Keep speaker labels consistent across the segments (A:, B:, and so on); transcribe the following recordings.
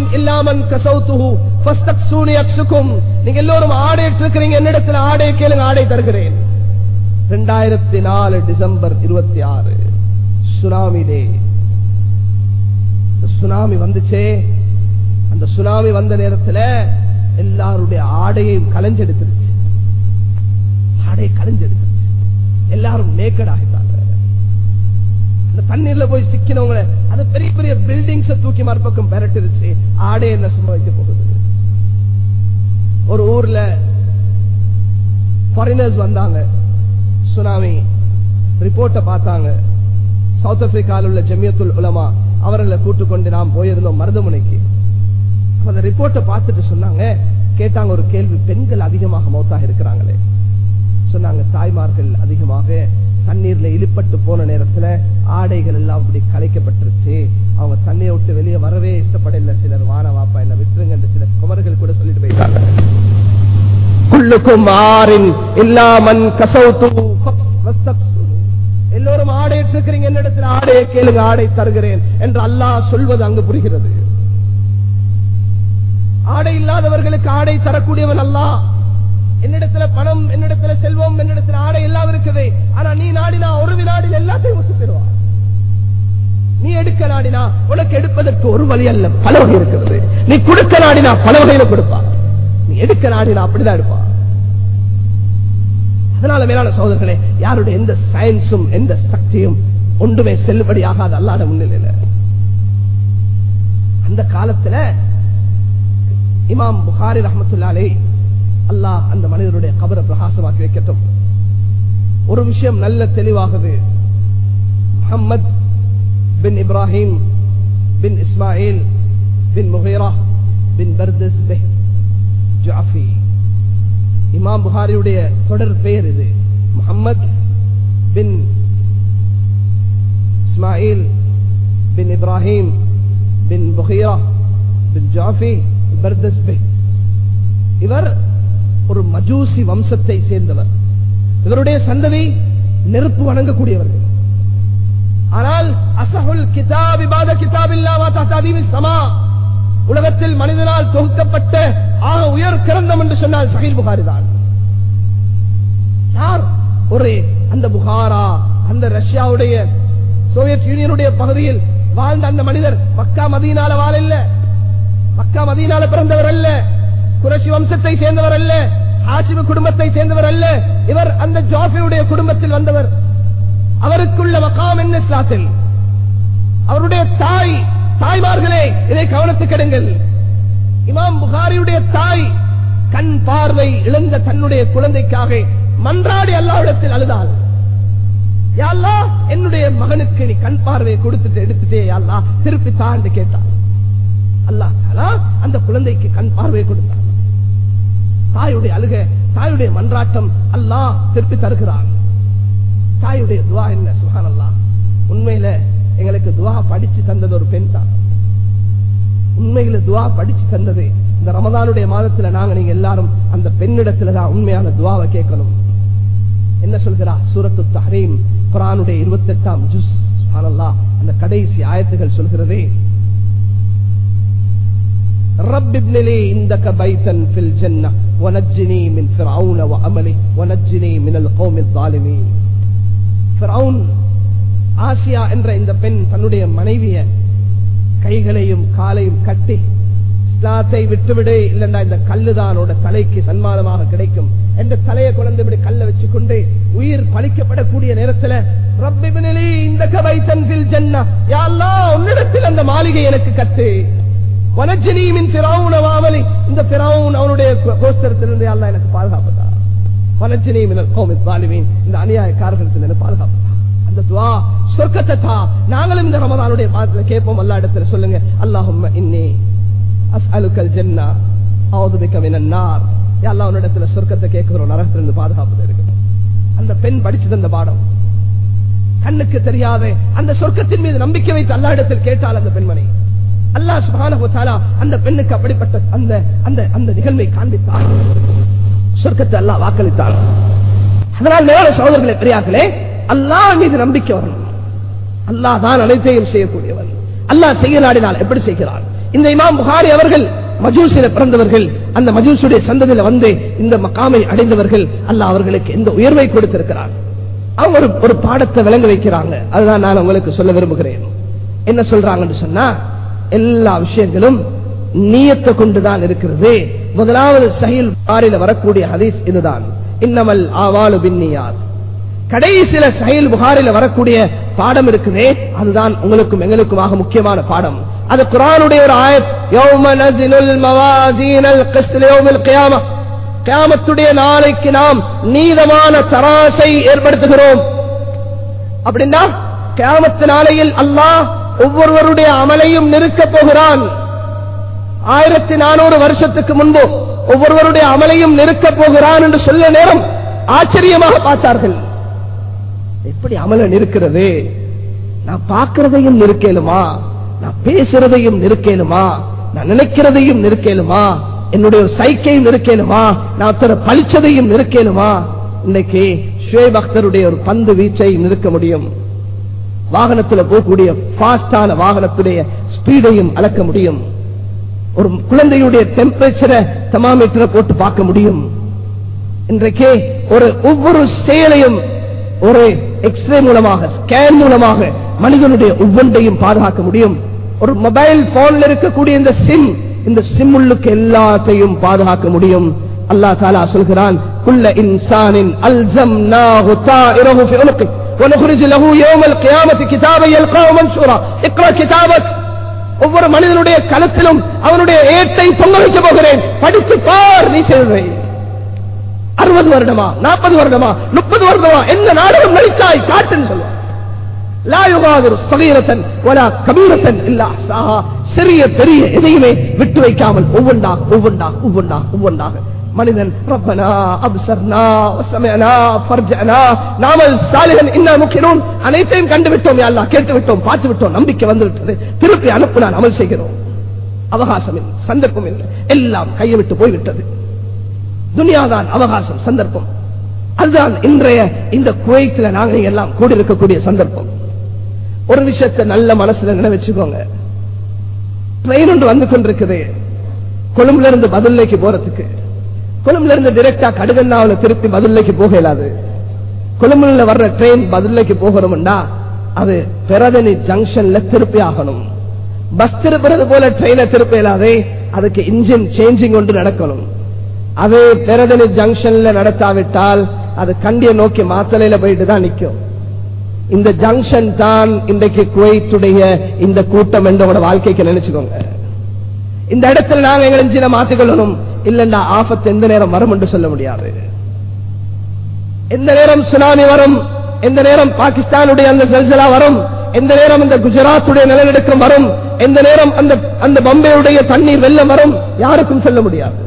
A: இல்லாமன் கசௌத்துஹு ஃபஸ்தக்ஸூனி அக்ஸுக்கும் நீங்க எல்லோரும் ஆடை இருக்கிறீங்க என்னிடத்துல ஆடை கேளுங்க ஆடை தருகிறேன் ரெண்டாயிரத்தி நாலு டிசம்பர் இருபத்தி ஆறு சுனாமி டே சுனாமி வந்துச்சே அந்த சுனாமி வந்த நேரத்துல எல்லாருடைய ஆடையையும் கலைஞ்செடுத்துருச்சு ஆடையை கலைஞ்செடுத்துருச்சு எல்லாரும் நேக்கட் ஆகிட்டாங்க அந்த தண்ணீர்ல போய் சிக்கினவங்க அது பெரிய பெரிய பில்டிங்ஸ் தூக்கி மறுபக்கம் பெரட்டிருச்சு ஆடை என்ன சும்மா வைக்க போகுது ஒரு ஊர்ல ஃபாரினர்ஸ் வந்தாங்க சுனாமி ரிப்போர்ட்டை பார்த்தாங்க சவுத் ஆப்பிரிக்காவில் உள்ள ஜமியத்துல் உலமா அவர்களை கூட்டுக் கொண்டு நாம் போயிருந்தோம் மருதமுனைக்கு அப்ப அந்த ரிப்போர்ட்டை பார்த்துட்டு சொன்னாங்க கேட்டாங்க ஒரு கேள்வி பெண்கள் அதிகமாக மௌத்தாக இருக்கிறாங்களே சொன்னாங்க தாய்மார்கள் அதிகமாக தண்ணீர்ல இழுப்பட்டு போன நேரத்துல ஆடைகள் எல்லாம் அப்படி கலைக்கப்பட்டுருச்சு அவங்க தண்ணியை விட்டு வெளியே வரவே இஷ்டப்படல சிலர் வான வாப்பா என்ன விட்டுருங்க என்று சில குமர்கள் கூட சொல்லிட்டு போயிட்டாங்க குள்ளுக்கும் ஆறின் இல்லாமன் கசௌத்து எல்லோரும் ஆடை இருக்கிறீங்க என்னிடத்தில் ஆடையை கேளுங்க ஆடை தருகிறேன் என்று அல்லாஹ் சொல்வது அங்கு புரிகிறது ஆடை இல்லாதவர்களுக்கு ஆடை தரக்கூடியவன் அல்லாஹ் என்னிடத்துல பணம் என்னிடத்துல செல்வம் என்னிடத்துல ஆடை எல்லாம் இருக்குது ஆனா நீ நாடினா ஒரு வினாடியில் எல்லாத்தையும் உசுப்பிடுவான் நீ எடுக்க நாடினா உனக்கு எடுப்பதற்கு ஒரு வழி அல்ல பல வகை இருக்கிறது நீ கொடுக்க நாடினா பல வகையில கொடுப்பா நீ எடுக்க நாடினா அப்படிதான் எடுப்பா அதனால மேலான சோதர்களே யாருடைய எந்த சயின்ஸும் எந்த சக்தியும் ஒன்றுமே செல்லுபடியாகாத அல்லாத முன்னிலையில அந்த காலத்துல இமாம் புகாரி ரஹமத்துல்லாலே அல்லாஹ் அந்த மனிதருடைய கபரை பிரகாசமாக்கி வைக்கட்டும் ஒரு விஷயம் நல்ல தெளிவாகுது முகம்மது பின் இப்ராஹிம் பின் இஸ்மாயில் பின் முகேரா பின் பர்தஸ் பெஹ் ஜாஃபி இமாம் புகாரியுடைய தொடர் பெயர் இது முகம்மது பின் இஸ்மாயில் பின் இப்ராஹிம் பின் புகையா பின் ஜாஃபி பர்தஸ் பெஹ் இவர் ஒரு மஜூசி வம்சத்தை சேர்ந்தவர் இவருடைய சந்ததி நெருப்பு வணங்கக்கூடியவர்கள் ஆனால் அசஹுல் கிதாப் இபாத கிதாப் இல்லாம தஹ்தீமி ஸமா உலகத்தில் மனிதனால் தொகுக்கப்பட்ட ஆக உயர் கிரந்தம் என்று சொன்னால் சஹீல் புகாரி தான் யார் ஒரு அந்த புகாரா அந்த ரஷ்யாவுடைய சோவியத் யூனியனுடைய பகுதியில் வாழ்ந்த அந்த மனிதர் மக்கா மதியனால வாழ இல்ல மக்கா மதியனால பிறந்தவர் அல்ல குரஷி வம்சத்தை சேர்ந்தவர் அல்ல ஹாசிமு குடும்பத்தை சேர்ந்தவர் அல்ல இவர் அந்த ஜாஃபியுடைய குடும்பத்தில் வந்தவர் அவருக்குள்ள மகாம் என்ன இஸ்லாத்தில் அவருடைய தாய் தாய்மார்களே இதை கவனத்துக்கெடுங்கள் இமாம் புகாரியுடைய தாய் கண் பார்வை இழந்த தன்னுடைய குழந்தைக்காக மன்றாடி அல்லாவிடத்தில் அழுதாள் யாழ்லா என்னுடைய மகனுக்கு நீ கண் பார்வையை கொடுத்துட்டு எடுத்துட்டே யாழ்லா திருப்பி தாண்டு கேட்டான் அல்லாஹ் தாலா அந்த குழந்தைக்கு கண் பார்வையை கொடுத்தான் தாயுடைய அழுக தாயுடைய மன்றாட்டம் அல்லாஹ் திருப்பி தருகிறான் தாயுடைய துவா என்ன சுகான் அல்லா உண்மையில எங்களுக்கு துவா படிச்சு தந்தது ஒரு பெண் தான் உண்மையில துவா படிச்சு தந்தது இந்த ரமதானுடைய மாதத்துல நாங்க நீங்க எல்லாரும் அந்த பெண்ணிடத்துல தான் உண்மையான துவாவை கேட்கணும் என்ன சொல்கிறா சூரத்து தஹரீம் குரானுடைய இருபத்தி எட்டாம் ஜுஸ் சுப்ஹானல்லாஹ் அந்த கடைசி ஆயத்துகள் சொல்கிறதே رب ابن لي عندك بيتا في الجنة ونجني من فرعون وعمله ونجني من القوم الظالمين فرعون ஆசியா என்ற இந்த பெண் தன்னுடைய மனைவிய கைகளையும் காலையும் கட்டி இஸ்லாத்தை விட்டுவிடு இல்லண்டா இந்த கல்லுதானோட தலைக்கு சன்மானமாக கிடைக்கும் என்ற தலையை குழந்தை இப்படி கல்ல வச்சுக்கொண்டு உயிர் பழிக்கப்படக்கூடிய நேரத்துல ரப்பிபினிலி இந்த கபைத்தன் ஃபில் ஜன்னா யா அல்லாஹ் உன்னிடத்தில் அந்த மாளிகை எனக்கு கட்டு வனஜனீமின் பிராவுன வாமலி இந்த பிராவுன் அவனுடைய கோஸ்தரத்திலிருந்து அல்லாஹ் எனக்கு பாதுகாப்பதா வனஜனீமின் கோமித் தாலிமீன் இந்த அநியாயக்காரர்களுக்கு பாதுகாப்பதா அந்த துவா சொர்க்கத்தை தா நாங்களும் இந்த ரமதானுடைய பாதத்துல கேட்போம் அல்லா இடத்துல சொல்லுங்க அல்லாஹும் இன்னி அஸ்அலுக்கல் ஜன்னா அவுதுபிக்க மினன் நார் யா அல்லாஹ் உன்னிடத்துல சொர்க்கத்தை கேட்கிறோம் நரகத்திலிருந்து பாதுகாப்பு இருக்குது அந்த பெண் படிச்சது அந்த பாடம் கண்ணுக்கு தெரியாத அந்த சொர்க்கத்தின் மீது நம்பிக்கை வைத்து அல்லா இடத்தில் கேட்டால் அந்த பெண்மணி அல்லாஹ் சுப்ஹானஹு வ தஆலா அந்த பெண்ணுக்கு அப்படிப்பட்ட அந்த அந்த அந்த நிகழ்வை காண்பித்தார் சொர்க்கத்தை அல்லாஹ் வாக்களித்தார் அதனால் மேல சகோதரர்களே பெரியார்களே அல்லாஹ் மீது நம்பிக்கை வரணும் அல்லாஹ் தான் அனைத்தையும் செய்யக்கூடியவன் அல்லாஹ் செய்ய நாடினால் எப்படி செய்கிறான் இந்த இமாம் புகாரி அவர்கள் மஜூசில பிறந்தவர்கள் அந்த மஜூசுடைய சந்ததியில வந்து இந்த மக்காமை அடைந்தவர்கள் அல்லாஹ் அவர்களுக்கு எந்த உயர்வை கொடுத்திருக்கிறார் அவங்க ஒரு ஒரு பாடத்தை விளங்க வைக்கிறாங்க அதுதான் நான் உங்களுக்கு சொல்ல விரும்புகிறேன் என்ன சொல்றாங்கன்னு சொன்னா எல்லா விஷயங்களும் நீயத்தை கொண்டுதான் இருக்கிறது முதலாவது சஹீல் புகாரில வரக்கூடிய ஹதீஸ் இதுதான் இன்னமல் ஆவாலு பின்னியாத் கடைசியில சஹீல் புகாரில வரக்கூடிய பாடம் இருக்குதே அதுதான் உங்களுக்கும் எங்களுக்குமாக முக்கியமான பாடம் அது குரானுடைய ஒரு ஆயத் யௌம நஸிலுல் மவாசீனல் கிஸ்த் லியௌமில் கியாமah கியாமத்துடைய நாளைக்கு நாம் நீதமான தராசை ஏற்படுத்துகிறோம் அப்படின்னா கியாமத்து நாளையில் அல்லாஹ் ஒவ்வொருவருடைய அமலையும் நிறுக்கப் போகிறான் ஆயிரத்தி நானூறு வருஷத்துக்கு முன்பு ஒவ்வொருவருடைய அமலையும் நிறுக்கப் போகிறான் என்று சொல்ல நேரம் ஆச்சரியமாக பார்த்தார்கள் எப்படி அமல நிற்கிறது நான் பார்க்கிறதையும் நிற்கலுமா நான் பேசுறதையும் நிற்கலுமா நான் நினைக்கிறதையும் நிற்கலுமா என்னுடைய ஒரு சைக்கையும் நிற்கலுமா நான் ஒருத்தர பழிச்சதையும் நிற்கலுமா இன்னைக்கு ஷுவேப் அக்தருடைய ஒரு பந்து வீச்சை நிற்க முடியும் வாகனத்துல போகக்கூடிய பாஸ்டான வாகனத்துடைய ஸ்பீடையும் அளக்க முடியும் ஒரு குழந்தையுடைய டெம்பரேச்சரை தெர்மாமீட்டரை போட்டு பார்க்க முடியும் இன்றைக்கு ஒரு ஒவ்வொரு செயலையும் ஒரு எக்ஸ்ரே மூலமாக ஸ்கேன் மூலமாக மனிதனுடைய ஒவ்வொன்றையும் பாதுகாக்க முடியும் ஒரு மொபைல் போன்ல இருக்கக்கூடிய இந்த சிம் இந்த சிம் உள்ளுக்கு எல்லாத்தையும் பாதுகாக்க முடியும் அல்லா தாலா சொல்கிறான் குல்ல இன்சானின் அல்சம்னாஹு தாயிரஹு ஃபி உனுகி ونخرج له يوم القيامة كتابا يلقاه منشورا اقرأ كتابك ஒவ்வொரு மனிதனுடைய களத்திலும் அவனுடைய ஏட்டை பொங்க வைக்க போகிறேன் படித்து பார் நீ செய்வதை அறுபது வருடமா நாற்பது வருடமா முப்பது வருடமா எந்த நாடகம் நடித்தாய் காட்டுன்னு சொல்லுவான் லா யுகாதிரு சகீரத்தன் வலா கபீரத்தன் இல்லா சாஹா சிறிய பெரிய எதையுமே விட்டு வைக்காமல் ஒவ்வொன்றாக ஒவ்வொன்றாக ஒவ்வொன்றாக ஒவ்வொன்றாக மனிதன் ரப்பனா அப்சர்னா வசமனா ஃபர்ஜனா நாமல் சாலிஹன் இன்னா முக்கினூன் அனைத்தையும் கண்டு விட்டோம் யா அல்லாஹ் கேட்டு விட்டோம் பார்த்து விட்டோம் நம்பிக்கை வந்து விட்டது திருப்பி அனுப்பு நான் அமல் செய்கிறோம் அவகாசம் இல்லை சந்தர்ப்பம் இல்லை எல்லாம் கையை விட்டு போய்விட்டது துனியாதான் அவகாசம் சந்தர்ப்பம் அதுதான் இன்றைய இந்த குவைத்தில் நாங்கள் எல்லாம் கூடியிருக்கக்கூடிய சந்தர்ப்பம் ஒரு விஷயத்தை நல்ல மனசுல நினைவச்சுக்கோங்க ட்ரெயின் ஒன்று வந்து கொண்டிருக்குது கொழும்புல இருந்து பதுல்லைக்கு போறதுக்கு கொழும்புல இருந்து டிரெக்டா கடுகண்ணாவில திருப்பி பதுல்லைக்கு போக இயலாது கொழும்புல வர்ற ட்ரெயின் பதுல்லைக்கு போகணும்னா அது பெரதனி ஜங்ஷன்ல திருப்பி ஆகணும் பஸ் திருப்புறது போல ட்ரெயினை திருப்ப இயலாதே அதுக்கு இன்ஜின் சேஞ்சிங் ஒன்று நடக்கணும் அது பெரதனி ஜங்ஷன்ல நடத்தாவிட்டால் அது கண்டிய நோக்கி மாத்தலையில போயிட்டு தான் நிக்கும் இந்த ஜங்ஷன் தான் இன்றைக்கு குவைத்துடைய இந்த கூட்டம் என்றோட வாழ்க்கைக்கு நினைச்சுக்கோங்க இந்த இடத்துல நாங்க எங்க இன்ஜினை மாத்திக்கொள்ளணும் இல்லண்டா ஆபத்து எந்த நேரம் வரும் என்று சொல்ல முடியாது எந்த நேரம் சுனாமி வரும் எந்த நேரம் பாகிஸ்தானுடைய அந்த செல்சலா வரும் எந்த நேரம் இந்த குஜராத்துடைய நிலநடுக்கம் வரும் எந்த நேரம் அந்த அந்த பம்பேயுடைய தண்ணீர் வெள்ளம் வரும் யாருக்கும் சொல்ல முடியாது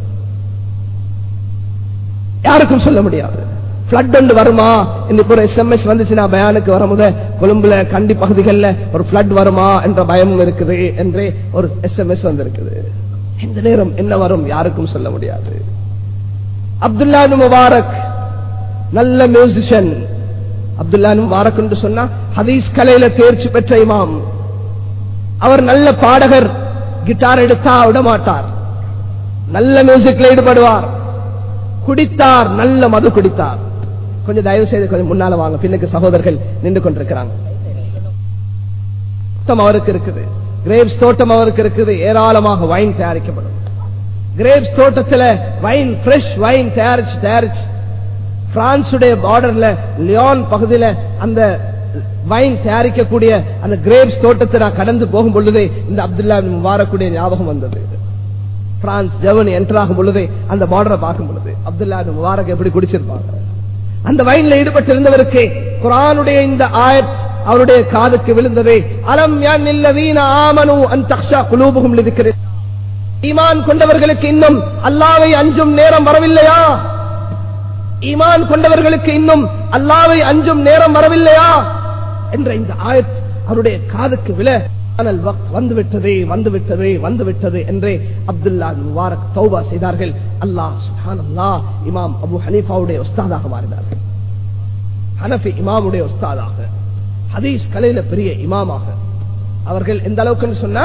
A: யாருக்கும் சொல்ல முடியாது பிளட் ஒன்று வருமா இன்னைக்கு ஒரு எஸ்எம்எஸ் வந்துச்சுன்னா பயானுக்கு வரும்போது கொழும்புல கண்டி பகுதிகளில் ஒரு பிளட் வருமா என்ற பயமும் இருக்குது என்றே ஒரு எஸ்எம்எஸ் வந்திருக்குது இந்த நேரம் என்ன வரும் யாருக்கும் சொல்ல முடியாது அப்துல்லா முபாரக் நல்ல மியூசிஷியன் அப்துல்லா முபாரக் என்று சொன்னா ஹதீஸ் கலையில தேர்ச்சி பெற்ற இமாம் அவர் நல்ல பாடகர் கிட்டார் எடுத்தா விட மாட்டார் நல்ல மியூசிக்ல ஈடுபடுவார் குடித்தார் நல்ல மது குடித்தார் கொஞ்சம் தயவு செய்து கொஞ்சம் முன்னால வாங்க பின்னுக்கு சகோதரர்கள் நின்று கொண்டிருக்கிறாங்க தோட்டம் அவருக்கு இருக்குது கிரேப்ஸ் தோட்டம் அவருக்கு இருக்குது ஏராளமாக வைன் தயாரிக்கப்படும் கிரேப்ஸ் தோட்டத்துல வைன் ஃப்ரெஷ் வைன் தயாரிச்சு தயாரிச்சு பிரான்சுடைய பார்டர்ல லியோன் பகுதியில அந்த வைன் தயாரிக்கக்கூடிய அந்த கிரேப்ஸ் தோட்டத்தை நான் கடந்து போகும் பொழுதே இந்த அப்துல்லா முபாரக்குடைய ஞாபகம் வந்தது பிரான்ஸ் ஜெர்மனி என்டர் ஆகும் பொழுது அந்த பார்டரை பார்க்கும் பொழுது அப்துல்லா முபாரக் எப்படி குடிச்சிருப்பாங்க அந்த வயன்ல ஈடுபட்டிருந்தவருக்கு குரானுடைய இந்த ஆயத் அவருடைய காதுக்கு விழுந்தது அலம் யான் இல்லவீன ஆமனு அன் தக்ஷா குலூபுகும் இருக்கிறேன் ஈமான் கொண்டவர்களுக்கு இன்னும் அல்லாவை அஞ்சும் நேரம் வரவில்லையா ஈமான் கொண்டவர்களுக்கு இன்னும் அல்லாவை அஞ்சும் நேரம் வரவில்லையா என்ற இந்த ஆயத் அவருடைய காதுக்கு விழ ஆனால் வக்த் வந்து விட்டது வந்து விட்டது வந்து விட்டது என்றே அப்துல்லா முபாரக் தௌபா செய்தார்கள் அல்லாஹ் சுஹான் அல்லாஹ் இமாம் அபு ஹனீஃபாவுடைய உஸ்தாதாக மாறினார்கள் ஹனஃபி இமாமுடைய உஸ்தாதாக ஹதீஸ் கலையில பெரிய இமாமாக அவர்கள் எந்த அளவுக்கு சொன்னா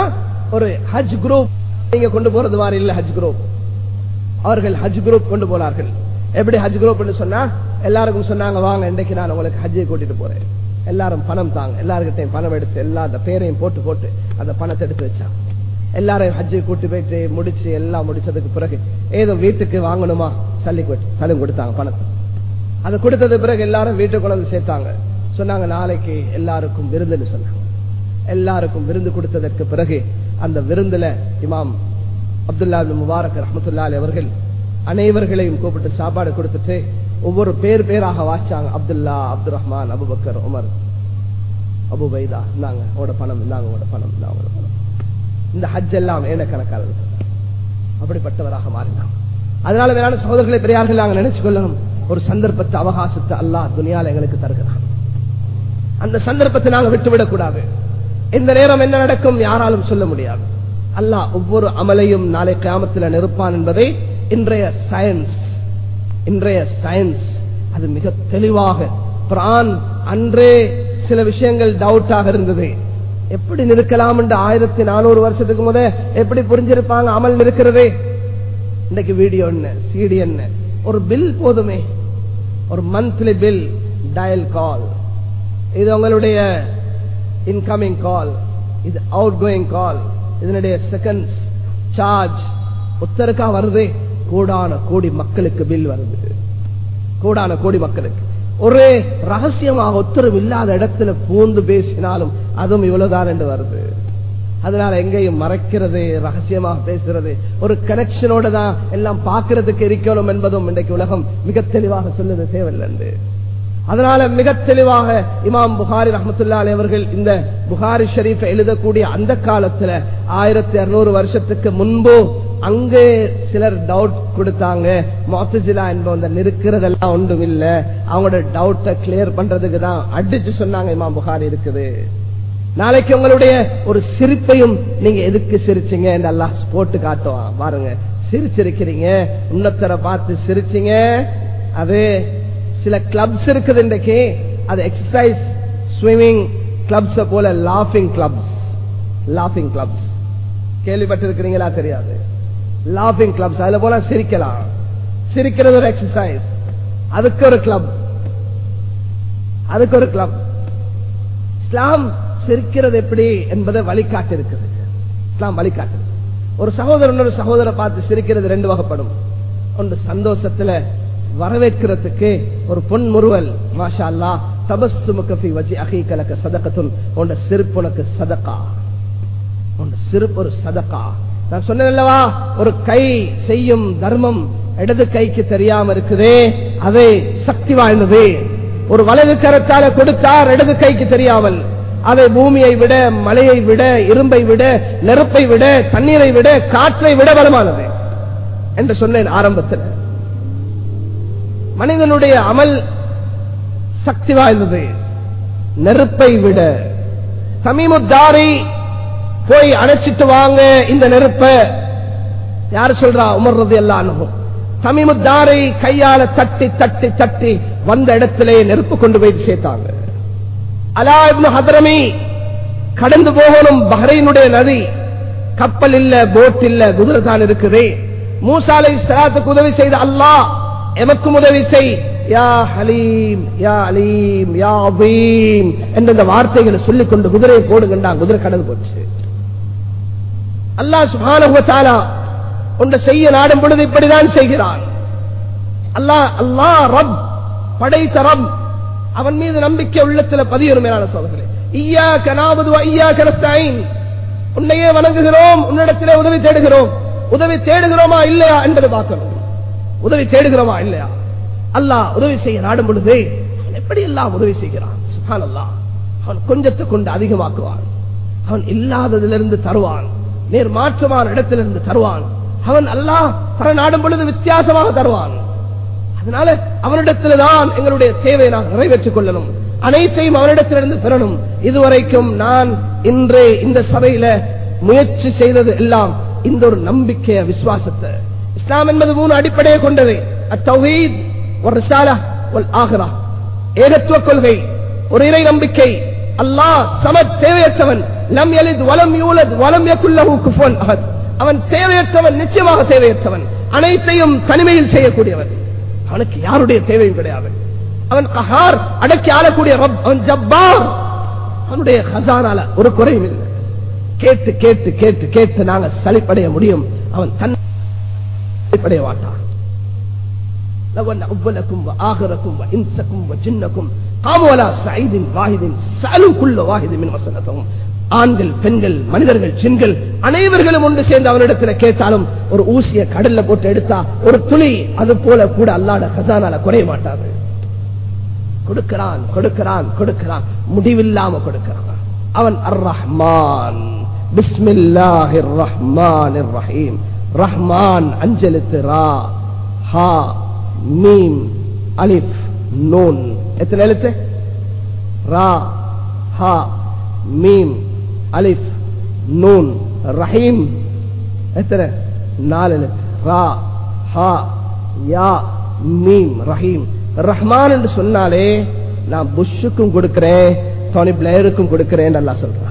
A: ஒரு ஹஜ் குரூப் நீங்க கொண்டு போறது மாதிரி இல்ல ஹஜ் குரூப் அவர்கள் ஹஜ் குரூப் கொண்டு போனார்கள் எப்படி ஹஜ் குரூப் சொன்னா எல்லாருக்கும் சொன்னாங்க வாங்க இன்றைக்கு நான் உங்களுக்கு ஹஜ்ஜை கூட்டிட்டு போறேன் எல்லாரும் பணம் தாங்க எல்லாருக்கிட்டையும் பணம் எடுத்து எல்லா அந்த பேரையும் போட்டு போட்டு அந்த பணத்தை எடுத்து வச்சாங்க எல்லாரையும் ஹஜ்ஜை கூட்டி போயிட்டு முடிச்சு எல்லாம் முடிச்சதுக்கு பிறகு ஏதோ வீட்டுக்கு வாங்கணுமா சல்லி சலும் கொடுத்தாங்க பணத்தை அதை கொடுத்தது பிறகு எல்லாரும் வீட்டுக்கு கொண்டு சேர்த்தாங்க சொன்னாங்க நாளைக்கு எல்லாருக்கும் விருந்துன்னு சொன்னாங்க எல்லாருக்கும் விருந்து கொடுத்ததற்கு பிறகு அந்த விருந்துல இமாம் அப்துல்லா முபாரக் ரஹமத்துல்லா அவர்கள் அனைவர்களையும் கூப்பிட்டு சாப்பாடு கொடுத்துட்டு ஒவ்வொரு பேர் பேராக வாசிச்சாங்க Abdullah Abdul Rahman Abubakar Umar Abu பைதா இந்தாங்க உங்களோட பணம் இந்தாங்க உங்களோட பணம் இந்தாங்க உங்களோட பணம் இந்த ஹஜ் எல்லாம் ஏன கணக்காளர் அப்படிப்பட்டவராக மாறினாங்க அதனால வேளாண் சகோதரர்களை பெரியார்கள் நாங்கள் நினைச்சு கொள்ளணும் ஒரு சந்தர்ப்பத்தை அவகாசத்தை அல்லாஹ் துணியால் எங்களுக்கு தருகிறான் அந்த சந்தர்ப்பத்தை நாங்கள் விட்டுவிடக் கூடாது இந்த நேரம் என்ன நடக்கும் யாராலும் சொல்ல முடியாது அல்லாஹ் ஒவ்வொரு அமலையும் நாளை கிராமத்தில் நிற்பான் என்பதை இன்றைய சயின்ஸ் இன்றைய சயின்ஸ் அது மிக தெளிவாக பிரான் அன்றே சில விஷயங்கள் டவுட்டாக இருந்தது எப்படி நிற்கலாம் என்று ஆயிரத்தி நானூறு வருஷத்துக்கு முத எப்படி புரிஞ்சிருப்பாங்க அமல் நிற்கிறது இன்னைக்கு வீடியோ என்ன சிடி என்ன ஒரு பில் போதுமே ஒரு மந்த்லி பில் டயல் கால் இது உங்களுடைய இன்கமிங் கால் இது அவுட் கோயிங் கால் இதனுடைய செகண்ட்ஸ் சார்ஜ் உத்தருக்கா வருது கோடான கோடி மக்களுக்கு பில் வருது கோடான கோடி மக்களுக்கு ஒரே ரகசியமாக உத்தரவு இல்லாத இடத்துல பூந்து பேசினாலும் அதுவும் இவ்வளவுதான் என்று வருது அதனால எங்கேயும் மறைக்கிறது ரகசியமாக பேசுறது ஒரு கனெக்ஷனோட தான் எல்லாம் பார்க்கறதுக்கு இருக்கணும் என்பதும் இன்றைக்கு உலகம் மிக தெளிவாக சொல்லுது தேவையில்லை அதனால மிக தெளிவாக இமாம் புகாரி ரஹமத்துல்லா அவர்கள் இந்த புகாரி ஷரீஃபை எழுதக்கூடிய அந்த காலத்துல ஆயிரத்தி அறுநூறு வருஷத்துக்கு முன்பு அங்கே சிலர் டவுட் கொடுத்தாங்க மொத்தசிலா என்பவங்க நிற்கிறதெல்லாம் ஒன்றும் இல்ல அவங்களோட டவுட்டை கிளியர் பண்றதுக்கு தான் அடிச்சு சொன்னாங்க இமாம் புகாரி இருக்குது நாளைக்கு உங்களுடைய ஒரு சிரிப்பையும் நீங்க எதுக்கு சிரிச்சீங்க என்று எல்லாம் போட்டு காட்டுவான் பாருங்க சிரிச்சிருக்கிறீங்க உன்னத்தரை பார்த்து சிரிச்சீங்க அது சில கிளப்ஸ் இருக்குது இன்றைக்கு அது எக்ஸசைஸ் ஸ்விமிங் கிளப்ஸ் போல லாஃபிங் கிளப்ஸ் லாஃபிங் கிளப்ஸ் கேள்விப்பட்டிருக்கிறீங்களா தெரியாது லாஃபிங் கிளப்ஸ் அதுல போல சிரிக்கலாம் சிரிக்கிறது ஒரு எக்ஸசைஸ் அதுக்கு ஒரு கிளப் அதுக்கு ஒரு கிளப் இஸ்லாம் சிரிக்கிறது எப்படி என்பதை வழிகாட்டு இருக்குது இஸ்லாம் வழிகாட்டு ஒரு சகோதரன் ஒரு சகோதர பார்த்து சிரிக்கிறது ரெண்டு வகைப்படும் ஒன்று சந்தோஷத்துல வரவேற்கிறதுக்கு ஒரு பொன் முறுவல் மாஷா அல்லா தபசுமுகி வச்சு அகை கலக்க சதக்கத்தும் உண்ட சிரிப்பு உனக்கு சதக்கா உண்ட சிரிப்பு ஒரு சதக்கா நான் சொன்னேன் அல்லவா ஒரு கை செய்யும் தர்மம் இடது கைக்கு தெரியாம இருக்குதே அதை சக்தி வாழ்ந்தது ஒரு வலது கரத்தால கொடுத்தார் இடது கைக்கு தெரியாமல் அதை பூமியை விட மலையை விட இரும்பை விட நெருப்பை விட தண்ணீரை விட காற்றை விட பலமானது என்று சொன்னேன் ஆரம்பத்தில் மனிதனுடைய அமல் சக்தி வாய்ந்தது நெருப்பை விட தமிமுத்தாரை போய் அணைச்சிட்டு வாங்க இந்த நெருப்ப யார் சொல்றா உமர்றது எல்லாம் தமிமுத்தாரை கையால தட்டி தட்டி தட்டி வந்த இடத்திலே நெருப்பு கொண்டு போய் சேர்த்தாங்க அலா இப்னு ஹதரமி கடந்து போகணும் பஹ்ரைனுடைய நதி கப்பல் இல்ல போட் இல்ல குதிரை தான் இருக்குது மூசாலை சலாத்துக்கு உதவி செய்த அல்லாஹ் எமக்கும் உதவி செய் யா ஹலீம் யா அலீம் யா அபீம் என்ற இந்த வார்த்தைகளை சொல்லிக் கொண்டு குதிரையை போடுங்கண்டா குதிரை கடந்து போச்சு அல்லாஹ் சுபான ஒன்று செய்ய நாடும் பொழுது இப்படிதான் செய்கிறான் அல்லாஹ் அல்லாஹ் ரப் படைத்த ரப் அவன் மீது நம்பிக்கை உள்ளத்துல பதியும் மேலான சோதர்களே ஐயா கனாவது ஐயா கனஸ்தாயின் உன்னையே வணங்குகிறோம் உன்னிடத்திலே உதவி தேடுகிறோம் உதவி தேடுகிறோமா இல்லையா என்பதை பார்க்கணும் உதவி தேடுகிறோமா இல்லையா அல்லாஹ் உதவி செய்ய நாடும் பொழுது எப்படி எல்லாம் உதவி செய்கிறான் சுகான் அல்லாஹ் அவன் கொஞ்சத்தை கொண்டு அதிகமாக்குவான் அவன் இல்லாததிலிருந்து தருவான் நேர் மாற்றமான இடத்திலிருந்து தருவான் அவன் அல்லாஹ் தர நாடும் பொழுது வித்தியாசமாக தருவான் அதனால அவனிடத்தில்தான் எங்களுடைய தேவையை நாம் நிறைவேற்றிக் கொள்ளணும் அனைத்தையும் அவனிடத்திலிருந்து பெறணும் இதுவரைக்கும் நான் இன்றே இந்த சபையில முயற்சி செய்தது எல்லாம் இந்த ஒரு நம்பிக்கைய விசுவாசத்தை இஸ்லாம் என்பது மூணு அடிப்படையை கொண்டது அத்தௌஹீத் ஒரு ரிசாலா ஒரு ஆகரா ஏகத்துவ கொள்கை ஒரு இறை நம்பிக்கை அல்லாஹ் சம தேவையற்றவன் லம் யலித் வலம் யூலத் வலம் யகுல்லஹு குஃபுவன் அஹத் அவன் தேவையற்றவன் நிச்சயமாக தேவையற்றவன் அனைத்தையும் தனிமையில் செய்யக்கூடியவன் அவனுக்கு யாருடைய தேவையும் கிடையாது அவன் கஹார் அடக்கி ஆளக்கூடிய ரப் அவன் ஜப்பார் அவனுடைய ஹசானால ஒரு குறையும் இல்லை கேட்டு கேட்டு கேட்டு கேட்டு நாங்க சலிப்படைய முடியும் அவன் தன் சலிப்படைய மாட்டான் لو أن أولكم وآخركم وإنسكم وجنكم قاموا على سعيد واحد سألوا كل واحد من مسألتهم ஆண்கள் பெண்கள் மனிதர்கள் ஜின்கள் அனைவர்களும் ஒன்று சேர்ந்து அவனிடத்தில் கேட்டாலும் ஒரு ஊசிய கடல்ல போட்டு எடுத்தா ஒரு துளி அது போல கூட அல்லாட கசானால குறைய மாட்டாது கொடுக்கிறான் கொடுக்கிறான் கொடுக்கிறான் முடிவில்லாம கொடுக்கிறான் அவன் அர் ரஹ்மான் பிஸ்மில்லாஹிர் ரஹ்மானிர் ரஹீம் ரஹ்மான் அஞ்சலித்து ரா ஹா மீம் அலிஃப் நூன் எத்தனை எழுத்து ரா ஹா மீம் அலிஃப் நூன் ரஹீம் எத்தனை நாலு எழுத்து ரா ஹா யா மீம் ரஹீம் ரஹ்மான் என்று சொன்னாலே நான் புஷ்ஷுக்கும் கொடுக்கிறேன் டோனி பிளேயருக்கும் கொடுக்கிறேன் நல்லா சொல்றான்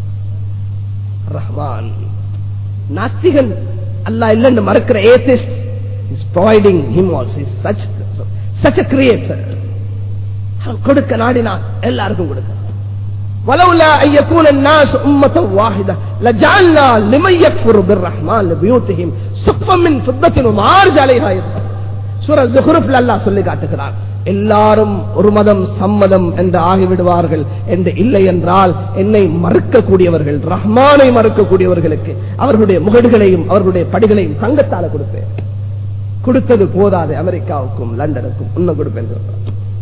A: ரஹ்மான் நாஸ்திகன் அல்லாஹ் இல்லைன்னு மறுக்கிற atheist is providing him also is such such creator கொடுக்க நாடினா எல்லாருக்கும் கொடுக்க ولولا أن يكون الناس أمة واحدة لجعلنا لمن يكفر بالرحمن لبيوتهم سقفا من فضة ومعارج عليها يظهر சூர ஜுஹ்ருப்ல அல்லாஹ் சொல்லி காட்டுகிறார் எல்லாரும் ஒரு மதம் சம்மதம் என்று ஆகிவிடுவார்கள் என்று இல்லை என்றால் என்னை மறுக்கக்கூடியவர்கள் ரஹ்மானை மறுக்கக்கூடியவர்களுக்கு அவர்களுடைய முகடுகளையும் அவர்களுடைய படிகளையும் தங்கத்தால கொடுப்பேன் கொடுத்தது போதாது அமெரிக்காவுக்கும் லண்டனுக்கும் இன்னும் கொடுப்பேன் சொல்றார்.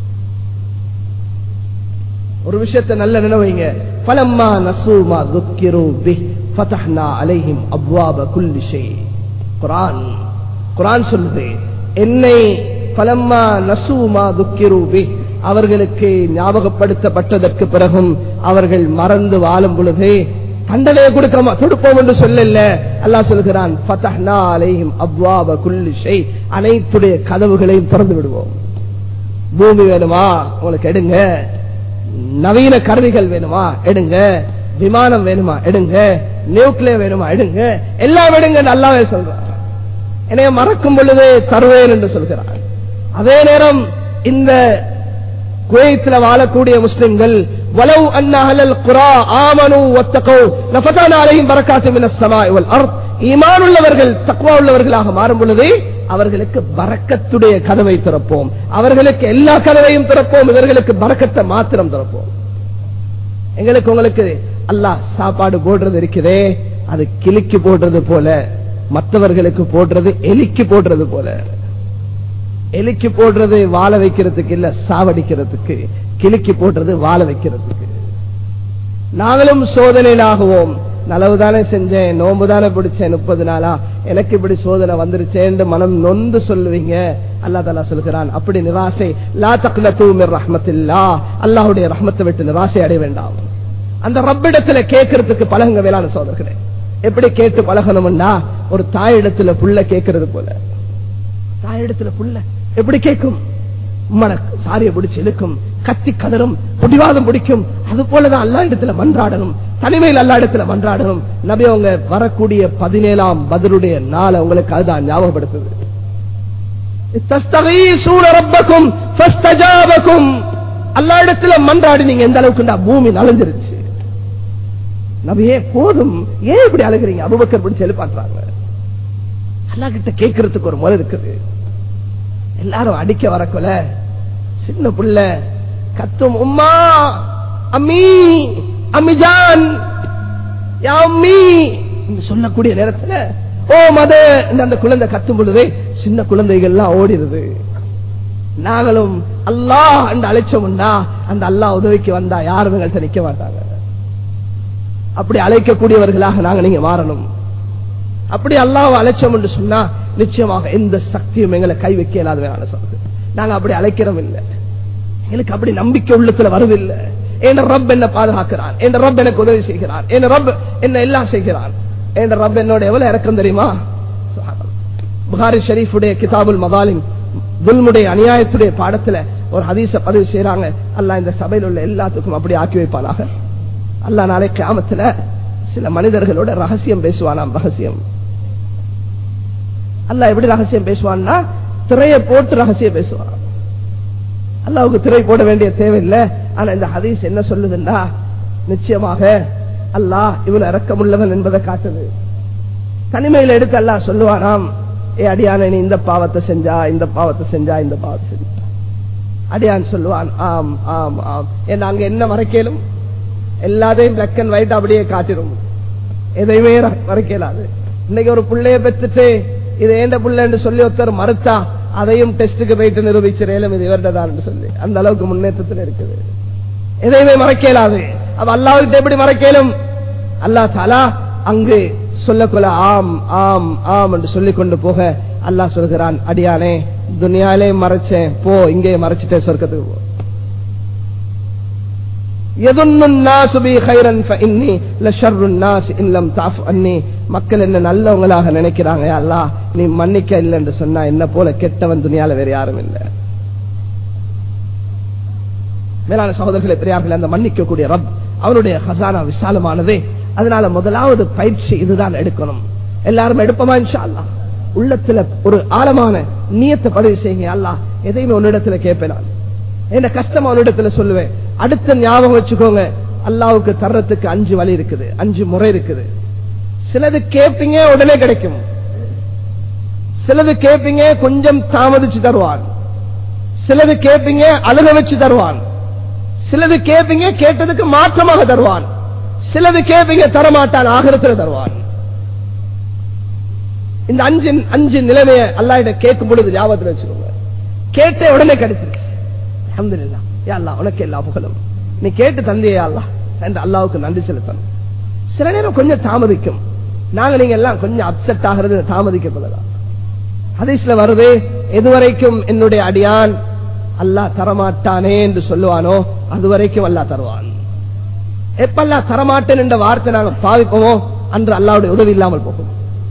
A: ஒரு விஷயத்தை நல்ல நினைவைங்க பலம்மா நசூமா துக்கிரு பி ஃபதஹ்னா அலைஹிம் அப்வாப குல்லி ஷை குர்ஆன் குர்ஆன் சொல்லுது என்னை பலம்மா நசூமா துக்கிரு பி அவர்களுக்கு ஞாபகப்படுத்தப்பட்டதற்கு பிறகும் அவர்கள் மறந்து வாழும் பொழுது தண்டனையை கொடுக்க கொடுப்போம் என்று சொல்லல அல்லாஹ் சொல்கிறான் ஃபதஹ்னா அலைஹிம் அப்வாப குல்லி ஷை அனைத்துடைய கதவுகளையும் திறந்து விடுவோம் பூமி வேணுமா உங்களுக்கு எடுங்க நவீன கருவிகள் வேணுமா எடுங்க விமானம் வேணுமா எடுங்க நியூக்ளியர் வேணுமா எடுங்க எல்லாம் எடுங்க நல்லாவே சொல்றான் என்னைய மறக்கும் பொழுது தருவேன் என்று சொல்கிறார் அதே நேரம் இந்த குவைத்தில் வாழக்கூடிய முஸ்லிம்கள் வலவ் அன்னஹலல் குரா ஆமனு ஒத்தகோ லஃபதான அலையும் பரக்காத்து மினஸ் ஸமாஇ வல் அர்த் ஈமான் உள்ளவர்கள் தக்வா உள்ளவர்களாக மாறும் பொழுது அவர்களுக்கு பரக்கத்துடைய கதவை திறப்போம் அவர்களுக்கு எல்லா கதவையும் திறப்போம் இவர்களுக்கு பரக்கத்தை மாத்திரம் திறப்போம் எங்களுக்கு உங்களுக்கு அல்லாஹ் சாப்பாடு போடுறது இருக்குதே அது கிளிக்கு போடுறது போல மற்றவர்களுக்கு போடுறது எலிக்கு போடுறது போல எலிக்கு போடுறது வாழ வைக்கிறதுக்கு இல்ல சாவடிக்கிறதுக்கு கிளிக்கு போடுறது வாழ வைக்கிறதுக்கு நாங்களும் சோதனையிலாகுவோம் நலவுதானே செஞ்சேன் நோம்பு தானே பிடிச்சேன் முப்பது நாளா எனக்கு இப்படி சோதனை வந்துருச்சேன்னு மனம் நொந்து சொல்லுவீங்க அல்லா தலா சொல்கிறான் அப்படி நிராசை லா தக்ல தூமிர் ரஹ்மத்தில்லா அல்லாஹுடைய ரஹ்மத்தை விட்டு நிராசை அடைய வேண்டாம் அந்த ரப்பிடத்துல கேட்கறதுக்கு பழகுங்க வேளாண் சோதர்களே எப்படி கேட்டு பழகணும்னா ஒரு தாயிடத்துல புள்ள கேட்கறது போல தாயிடத்துல புள்ள எப்படி கேட்கும் உம்மனக்கு சாரிய பிடிச்சு இழுக்கும் கத்தி கதரும் பிடிவாதம் பிடிக்கும் அது போலதான் அல்லா இடத்துல மன்றாடணும் தனிமையில் அல்லா இடத்துல மன்றாடணும் நபி அவங்க வரக்கூடிய பதினேழாம் பதிலுடைய நாளை உங்களுக்கு அதுதான் ஞாபகப்படுத்துது ரப்பக்கும் அல்லா இடத்துல மன்றாடினீங்க எந்த அளவுக்கு பூமி நலஞ்சிருச்சு நபியே போதும் ஏன் இப்படி அழுகிறீங்க அபுபக்கர் பிடிச்சு எழுப்பாட்டுறாங்க அல்லா கிட்ட கேட்கறதுக்கு ஒரு முறை இருக்குது எல்லாரும் அடிக்க வரக்குல சின்ன புள்ள கத்தும் உம்மா அம்மி அம்மிஜான் யா அம்மி என்று சொல்லக்கூடிய நேரத்துல ஓ மத அந்த குழந்தை கத்தும் பொழுது சின்ன குழந்தைகள் எல்லாம் ஓடிடுது நாங்களும் அல்லாஹ் என்று அழைச்சோம்னா அந்த அல்லாஹ் உதவிக்கு வந்தா யாரும் எங்கள்கிட்ட நிக்க மாட்டாங்க அப்படி அழைக்கக்கூடியவர்களாக நாங்க நீங்க மாறணும் அப்படி அல்லாஹ் அழைச்சோம் என்று சொன்னா நிச்சயமாக எந்த சக்தியும் எங்களை கை வைக்க இல்லாத வேணாம் சொல்றது நாங்க அப்படி அழைக்கிறோம் இல்லை எனக்கு அப்படி நம்பிக்கை உள்ளத்துல வருதில்லை என் ரப் என்ன பாதுகாக்கிறான் என் ரப் எனக்கு உதவி செய்கிறான் என் ரப் என்ன எல்லாம் செய்கிறான் என் ரப் என்னோட எவ்வளவு இறக்கம் தெரியுமா புகாரி ஷரீஃபுடைய கிதாபுல் மதாலிம் துல்முடைய அநியாயத்துடைய பாடத்துல ஒரு ஹதீச பதிவு செய்யறாங்க அல்ல இந்த சபையில் உள்ள எல்லாத்துக்கும் அப்படி ஆக்கி வைப்பானாக அல்லாஹ் நாளை கியாமத்துல சில மனிதர்களோட ரகசியம் பேசுவானாம் ரகசியம் அல்லாஹ் எப்படி ரகசியம் பேசுவான்னா திரையை போட்டு ரகசியம் பேசுவான் அல்லாவுக்கு திரை போட வேண்டிய தேவையில்லை ஆனா இந்த ஹதீஸ் என்ன சொல்லுதுன்னா நிச்சயமாக அல்லாஹ் இவன் இறக்கமுள்ளவன் என்பதை காட்டுது தனிமையில எடுத்து அல்லாஹ் சொல்லுவாராம் ஏ அடியான நீ இந்த பாவத்தை செஞ்சா இந்த பாவத்தை செஞ்சா இந்த பாவத்தை செஞ்சா அடியான் சொல்லுவான் ஆம் ஆம் ஆம் ஏன்னா அங்க என்ன மறைக்கலும் எல்லாத்தையும் பிளாக் அண்ட் ஒயிட் அப்படியே காட்டிடும் எதையுமே மறைக்கலாது இன்னைக்கு ஒரு பிள்ளைய பெற்றுட்டு இது ஏண்ட பிள்ளைன்னு சொல்லி ஒருத்தர் மறுத்தா அதையும் டெஸ்டுக்கு போயிட்டு நிரூபிச்சிடலும் இது இவர்தான் சொல்லி அந்த அளவுக்கு முன்னேற்றத்தில் இருக்குது எதையுமே மறைக்கலாது அப்ப அல்லாவுக்கு எப்படி மறைக்கலும் அல்லா தாலா அங்கு சொல்லக்கொள்ள ஆம் ஆம் ஆம் என்று சொல்லிக் கொண்டு போக அல்லாஹ் சொல்கிறான் அடியானே துனியாலே மறைச்சேன் போ இங்கே மறைச்சிட்டே சொர்க்கத்துக்கு போ மக்கள் என்ன நல்லவங்களாக நினைக்கிறாங்க அல்லா நீ மன்னிக்க இல்லை என்று சொன்னா என்ன போல கெட்டவன் துணியால வேற யாரும் இல்லை மேலான சகோதரர்களை பெரியார்கள் அந்த மன்னிக்கக்கூடிய ரப் அவனுடைய ஹசானா விசாலமானதே அதனால முதலாவது பயிற்சி இதுதான் எடுக்கணும் எல்லாரும் எடுப்போமா இன்ஷா அல்லா உள்ளத்துல ஒரு ஆழமான நீயத்தை பதிவு செய்யுங்க அல்லா எதையுமே உன்னிடத்துல கேட்பேன் நான் என்ன கஷ்டமா உன்னிடத்துல சொல்லுவேன் அடுத்த ஞாபகம் வச்சுக்கோங்க அல்லாவுக்கு தர்றதுக்கு அஞ்சு வழி இருக்குது அஞ்சு முறை இருக்குது சிலது கேட்பீங்க உடனே கிடைக்கும் சிலது கேட்பீங்க கொஞ்சம் தாமதிச்சு தருவான் சிலது கேட்பீங்க அழுக வச்சு தருவான் சிலது கேட்பீங்க கேட்டதுக்கு மாற்றமாக தருவான் சிலது கேட்பீங்க தரமாட்டான் ஆகிரத்தில் தருவான் இந்த அஞ்சு அஞ்சு நிலைமைய அல்லாஹிட கேட்கும் பொழுது ஞாபகத்தில் வச்சுக்கோங்க கேட்ட உடனே கிடைச்சிருச்சு அஹமதுல்லா யா அல்லா உனக்கு எல்லா புகழும் நீ கேட்டு தந்தையா அல்லா என்று அல்லாவுக்கு நன்றி செலுத்தணும் சில நேரம் கொஞ்சம் தாமதிக்கும் நாங்க நீங்க எல்லாம் கொஞ்சம் அப்செட் ஆகிறது தாமதிக்கப்படலாம் ஹதீஸ்ல வருது எதுவரைக்கும் என்னுடைய அடியான் அல்லாஹ் தரமாட்டானே என்று சொல்லுவானோ அதுவரைக்கும் அல்லாஹ் தருவான் எப்பெல்லாம் தரமாட்டேன் என்ற வார்த்தை நாங்க பாவிப்போமோ அன்று அல்லாவுடைய உதவி இல்லாமல் போகும்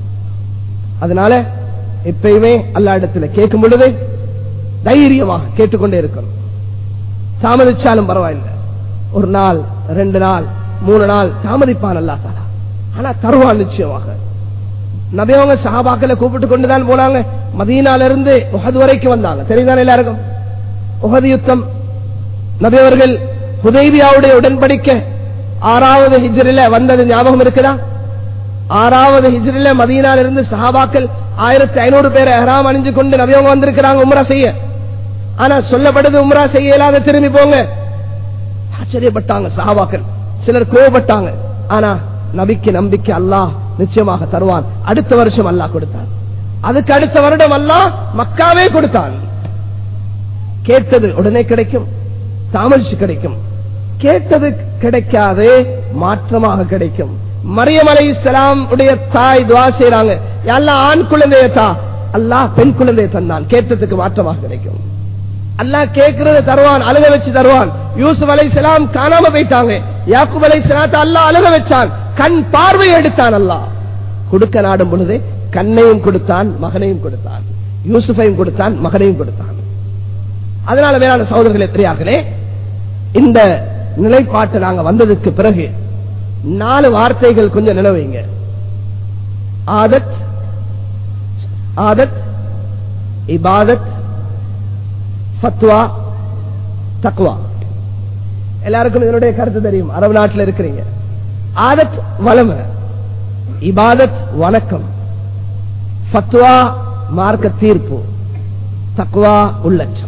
A: அதனால எப்பயுமே அல்லா இடத்துல கேட்கும் பொழுது தைரியமாக கேட்டுக்கொண்டே இருக்கணும் தாமதிச்சாலும் பரவாயில்லை ஒரு நாள் ரெண்டு நாள் மூணு நாள் தாமதிப்பான் அல்லா தாலா ஆனா தருவான் நிச்சயமாக நபியவங்க சஹாபாக்களை கூப்பிட்டு கொண்டுதான் போனாங்க மதீனால இருந்து உகது வரைக்கும் வந்தாங்க தெரியுதானே எல்லாருக்கும் உகது யுத்தம் நபியவர்கள் ஹுதைபியாவுடைய உடன்படிக்க ஆறாவது ஹிஜ்ரில வந்தது ஞாபகம் இருக்குதா ஆறாவது ஹிஜ்ரில மதீனால இருந்து சஹாபாக்கள் ஆயிரத்தி ஐநூறு பேரை எஹராம் அணிஞ்சு கொண்டு நபியவங்க வந்திருக்கிறாங்க உம்ரா செய்ய ஆனா சொல்லப்படுது உம்ரா செய்ய இயலாத திரும்பி போங்க ஆச்சரியப்பட்டாங்க சஹாபாக்கள் சிலர் கோவப்பட்டாங்க ஆனா நபிக்கு நம்பிக்கை அல்லாஹ் நிச்சயமாக தருவான் அடுத்த வருஷம் அல்லாஹ் கொடுத்தான் அதுக்கு அடுத்த வருடம் அல்லாஹ் மக்காவே கொடுத்தான் கேட்டது உடனே கிடைக்கும் தாமதிச்சு கிடைக்கும் கேட்டது கிடைக்காது மாற்றமாக கிடைக்கும் மரியம் அலை இஸ்லாம் உடைய தாய் துவா செய்யறாங்க எல்லாம் ஆண் குழந்தைய தா அல்லாஹ் பெண் குழந்தைய தந்தான் கேட்டதுக்கு மாற்றமாக கிடைக்கும் அல்லாஹ் கேட்கறத தருவான் அழுக வச்சு தருவான் யூசுப் அலை சலாம் காணாம போயிட்டாங்க யாக்குப் அலை சலாத்த அல்லாஹ் அழுக வச்சான் கண் பார்வை எடுத்தான் அல்லாஹ் கொடுக்க நாடும் பொழுது கண்ணையும் கொடுத்தான் மகனையும் கொடுத்தான் யூசுஃபையும் கொடுத்தான் மகனையும் கொடுத்தான் அதனால வேளாண் சகோதரர்களே பெரியார்களே இந்த நிலைப்பாட்டு நாங்க வந்ததுக்கு பிறகு நாலு வார்த்தைகள் கொஞ்சம் நிலவைங்க ஆதத் ஆதத் இபாதத் ஃபத்வா தக்வா எல்லாருக்கும் இதனுடைய கருத்து தெரியும் அரபு நாட்டில் இருக்கிறீங்க ஆதத் வளமை இபாதத் வணக்கம் ஃபத்வா மார்க்க தீர்ப்பு தக்வா உள்ளச்சம்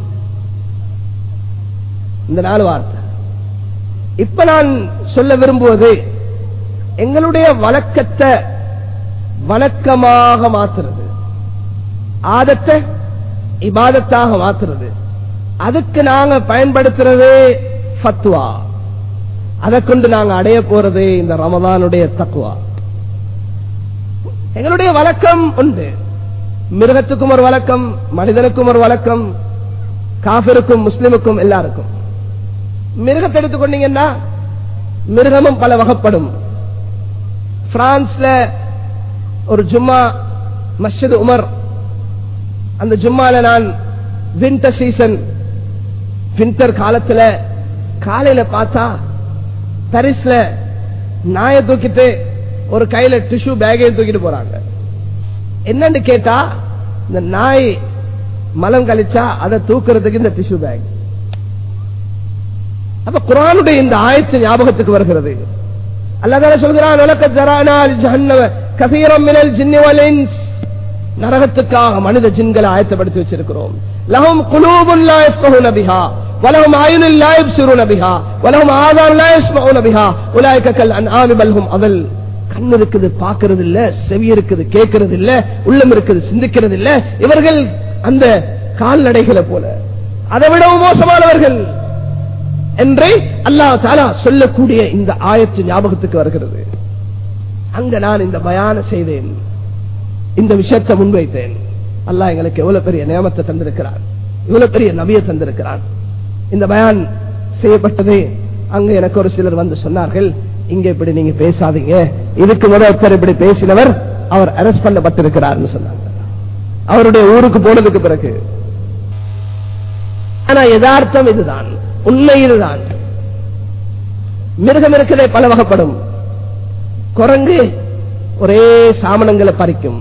A: இந்த நாலு வார்த்தை இப்ப நான் சொல்ல விரும்புவது எங்களுடைய வழக்கத்தை வணக்கமாக மாத்துறது ஆதத்தை இபாதத்தாக மாத்துறது அதுக்கு நாங்க பயன்படுத்துறது ஃபத்வா அதை கொண்டு நாங்க அடைய போறது இந்த ரமதானுடைய தக்குவா எங்களுடைய வழக்கம் உண்டு மிருகத்துக்கும் ஒரு வழக்கம் மனிதனுக்கும் ஒரு வழக்கம் காபிருக்கும் முஸ்லிமுக்கும் எல்லாருக்கும் மிருகத்தை எடுத்துக்கொண்டீங்கன்னா மிருகமும் பல வகைப்படும் பிரான்ஸ்ல ஒரு ஜும்மா மஸ்ஜித் உமர் அந்த ஜும்மால நான் வின்டர் சீசன் வின்டர் காலத்துல காலையில பார்த்தா பாரிஸ்ல நாயை தூக்கிட்டு ஒரு கையில டிஷ்யூ பேக்கையும் தூக்கிட்டு போறாங்க என்னன்னு கேட்டா இந்த நாய் மலம் கழிச்சா அதை தூக்குறதுக்கு இந்த டிஷ்யூ பேக் அப்ப குரானுடைய இந்த ஆயத்து ஞாபகத்துக்கு வருகிறது அல்லாதால சொல்கிறான் உலக ஜரானால் ஜஹன்னம கபீரம் மினல் ஜின்னி வல் இன்ஸ் நரகத்துக்காக மனித ஜின்களை ஆயத்தப்படுத்தி வச்சிருக்கிறோம் லஹும் குலூபுன் லா யஃப்கஹூன பிஹா வலஹும் ஆயுனுன் லா யப்சிருன பிஹா வலஹும் ஆதான் லா யஸ்மஊன பிஹா உலாயிக கல் அன்ஆமி பல் ஹும் அதல் கண் இருக்குது பார்க்கிறது இல்ல செவி இருக்குது கேட்கிறது இல்ல உள்ளம் இருக்குது சிந்திக்கிறது இல்ல இவர்கள் அந்த கால்நடைகளை போல அதை விடவும் மோசமானவர்கள் என்று அல்லாஹ் தாலா சொல்லக்கூடிய இந்த ஆயத்து ஞாபகத்துக்கு வருகிறது அங்க நான் இந்த பயான செய்தேன் இந்த விஷயத்தை முன்வைத்தேன் அல்லாஹ் எங்களுக்கு எவ்வளவு பெரிய நியமத்தை தந்திருக்கிறார் இவ்வளவு பெரிய நபியை தந்திருக்கிறான் இந்த பயான் செய்யப்பட்டது அங்க எனக்கு ஒரு சிலர் வந்து சொன்னார்கள் இங்க இப்படி நீங்க பேசாதீங்க இதுக்கு முதல் ஒருத்தர் இப்படி பேசினவர் அவர் அரெஸ்ட் பண்ணப்பட்டிருக்கிறார்னு சொன்னாங்க அவருடைய ஊருக்கு போனதுக்கு பிறகு ஆனா யதார்த்தம் இதுதான் உண்மை இதுதான் மிருகம் இருக்கிறதே பல வகைப்படும் குரங்கு ஒரே சாமனங்களை பறிக்கும்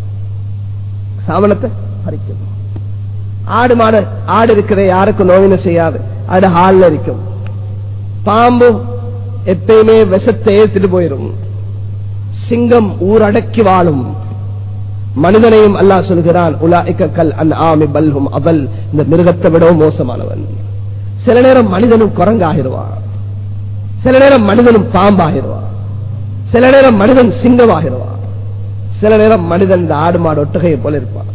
A: சாமனத்தை பறிக்கும் ஆடு மாடு ஆடு இருக்கிற யாருக்கும் நோயின செய்யாது அது ஹால்ல இருக்கும் பாம்பு எப்பயுமே விஷத்தை ஏத்துட்டு போயிடும் சிங்கம் ஊரடக்கி வாழும் மனிதனையும் அல்லாஹ் சொல்கிறான் உலாய்க்க கல் அன் ஆமி பல்ஹும் அவல் இந்த மிருகத்தை விடவும் மோசமானவன் சில நேரம் மனிதனும் குரங்காகிடுவான் சில நேரம் மனிதனும் பாம்பாகிடுவான் சில நேரம் மனிதன் சிங்கமாகிடுவான் சில நேரம் மனிதன் இந்த ஆடு மாடு ஒட்டகையை போல இருப்பான்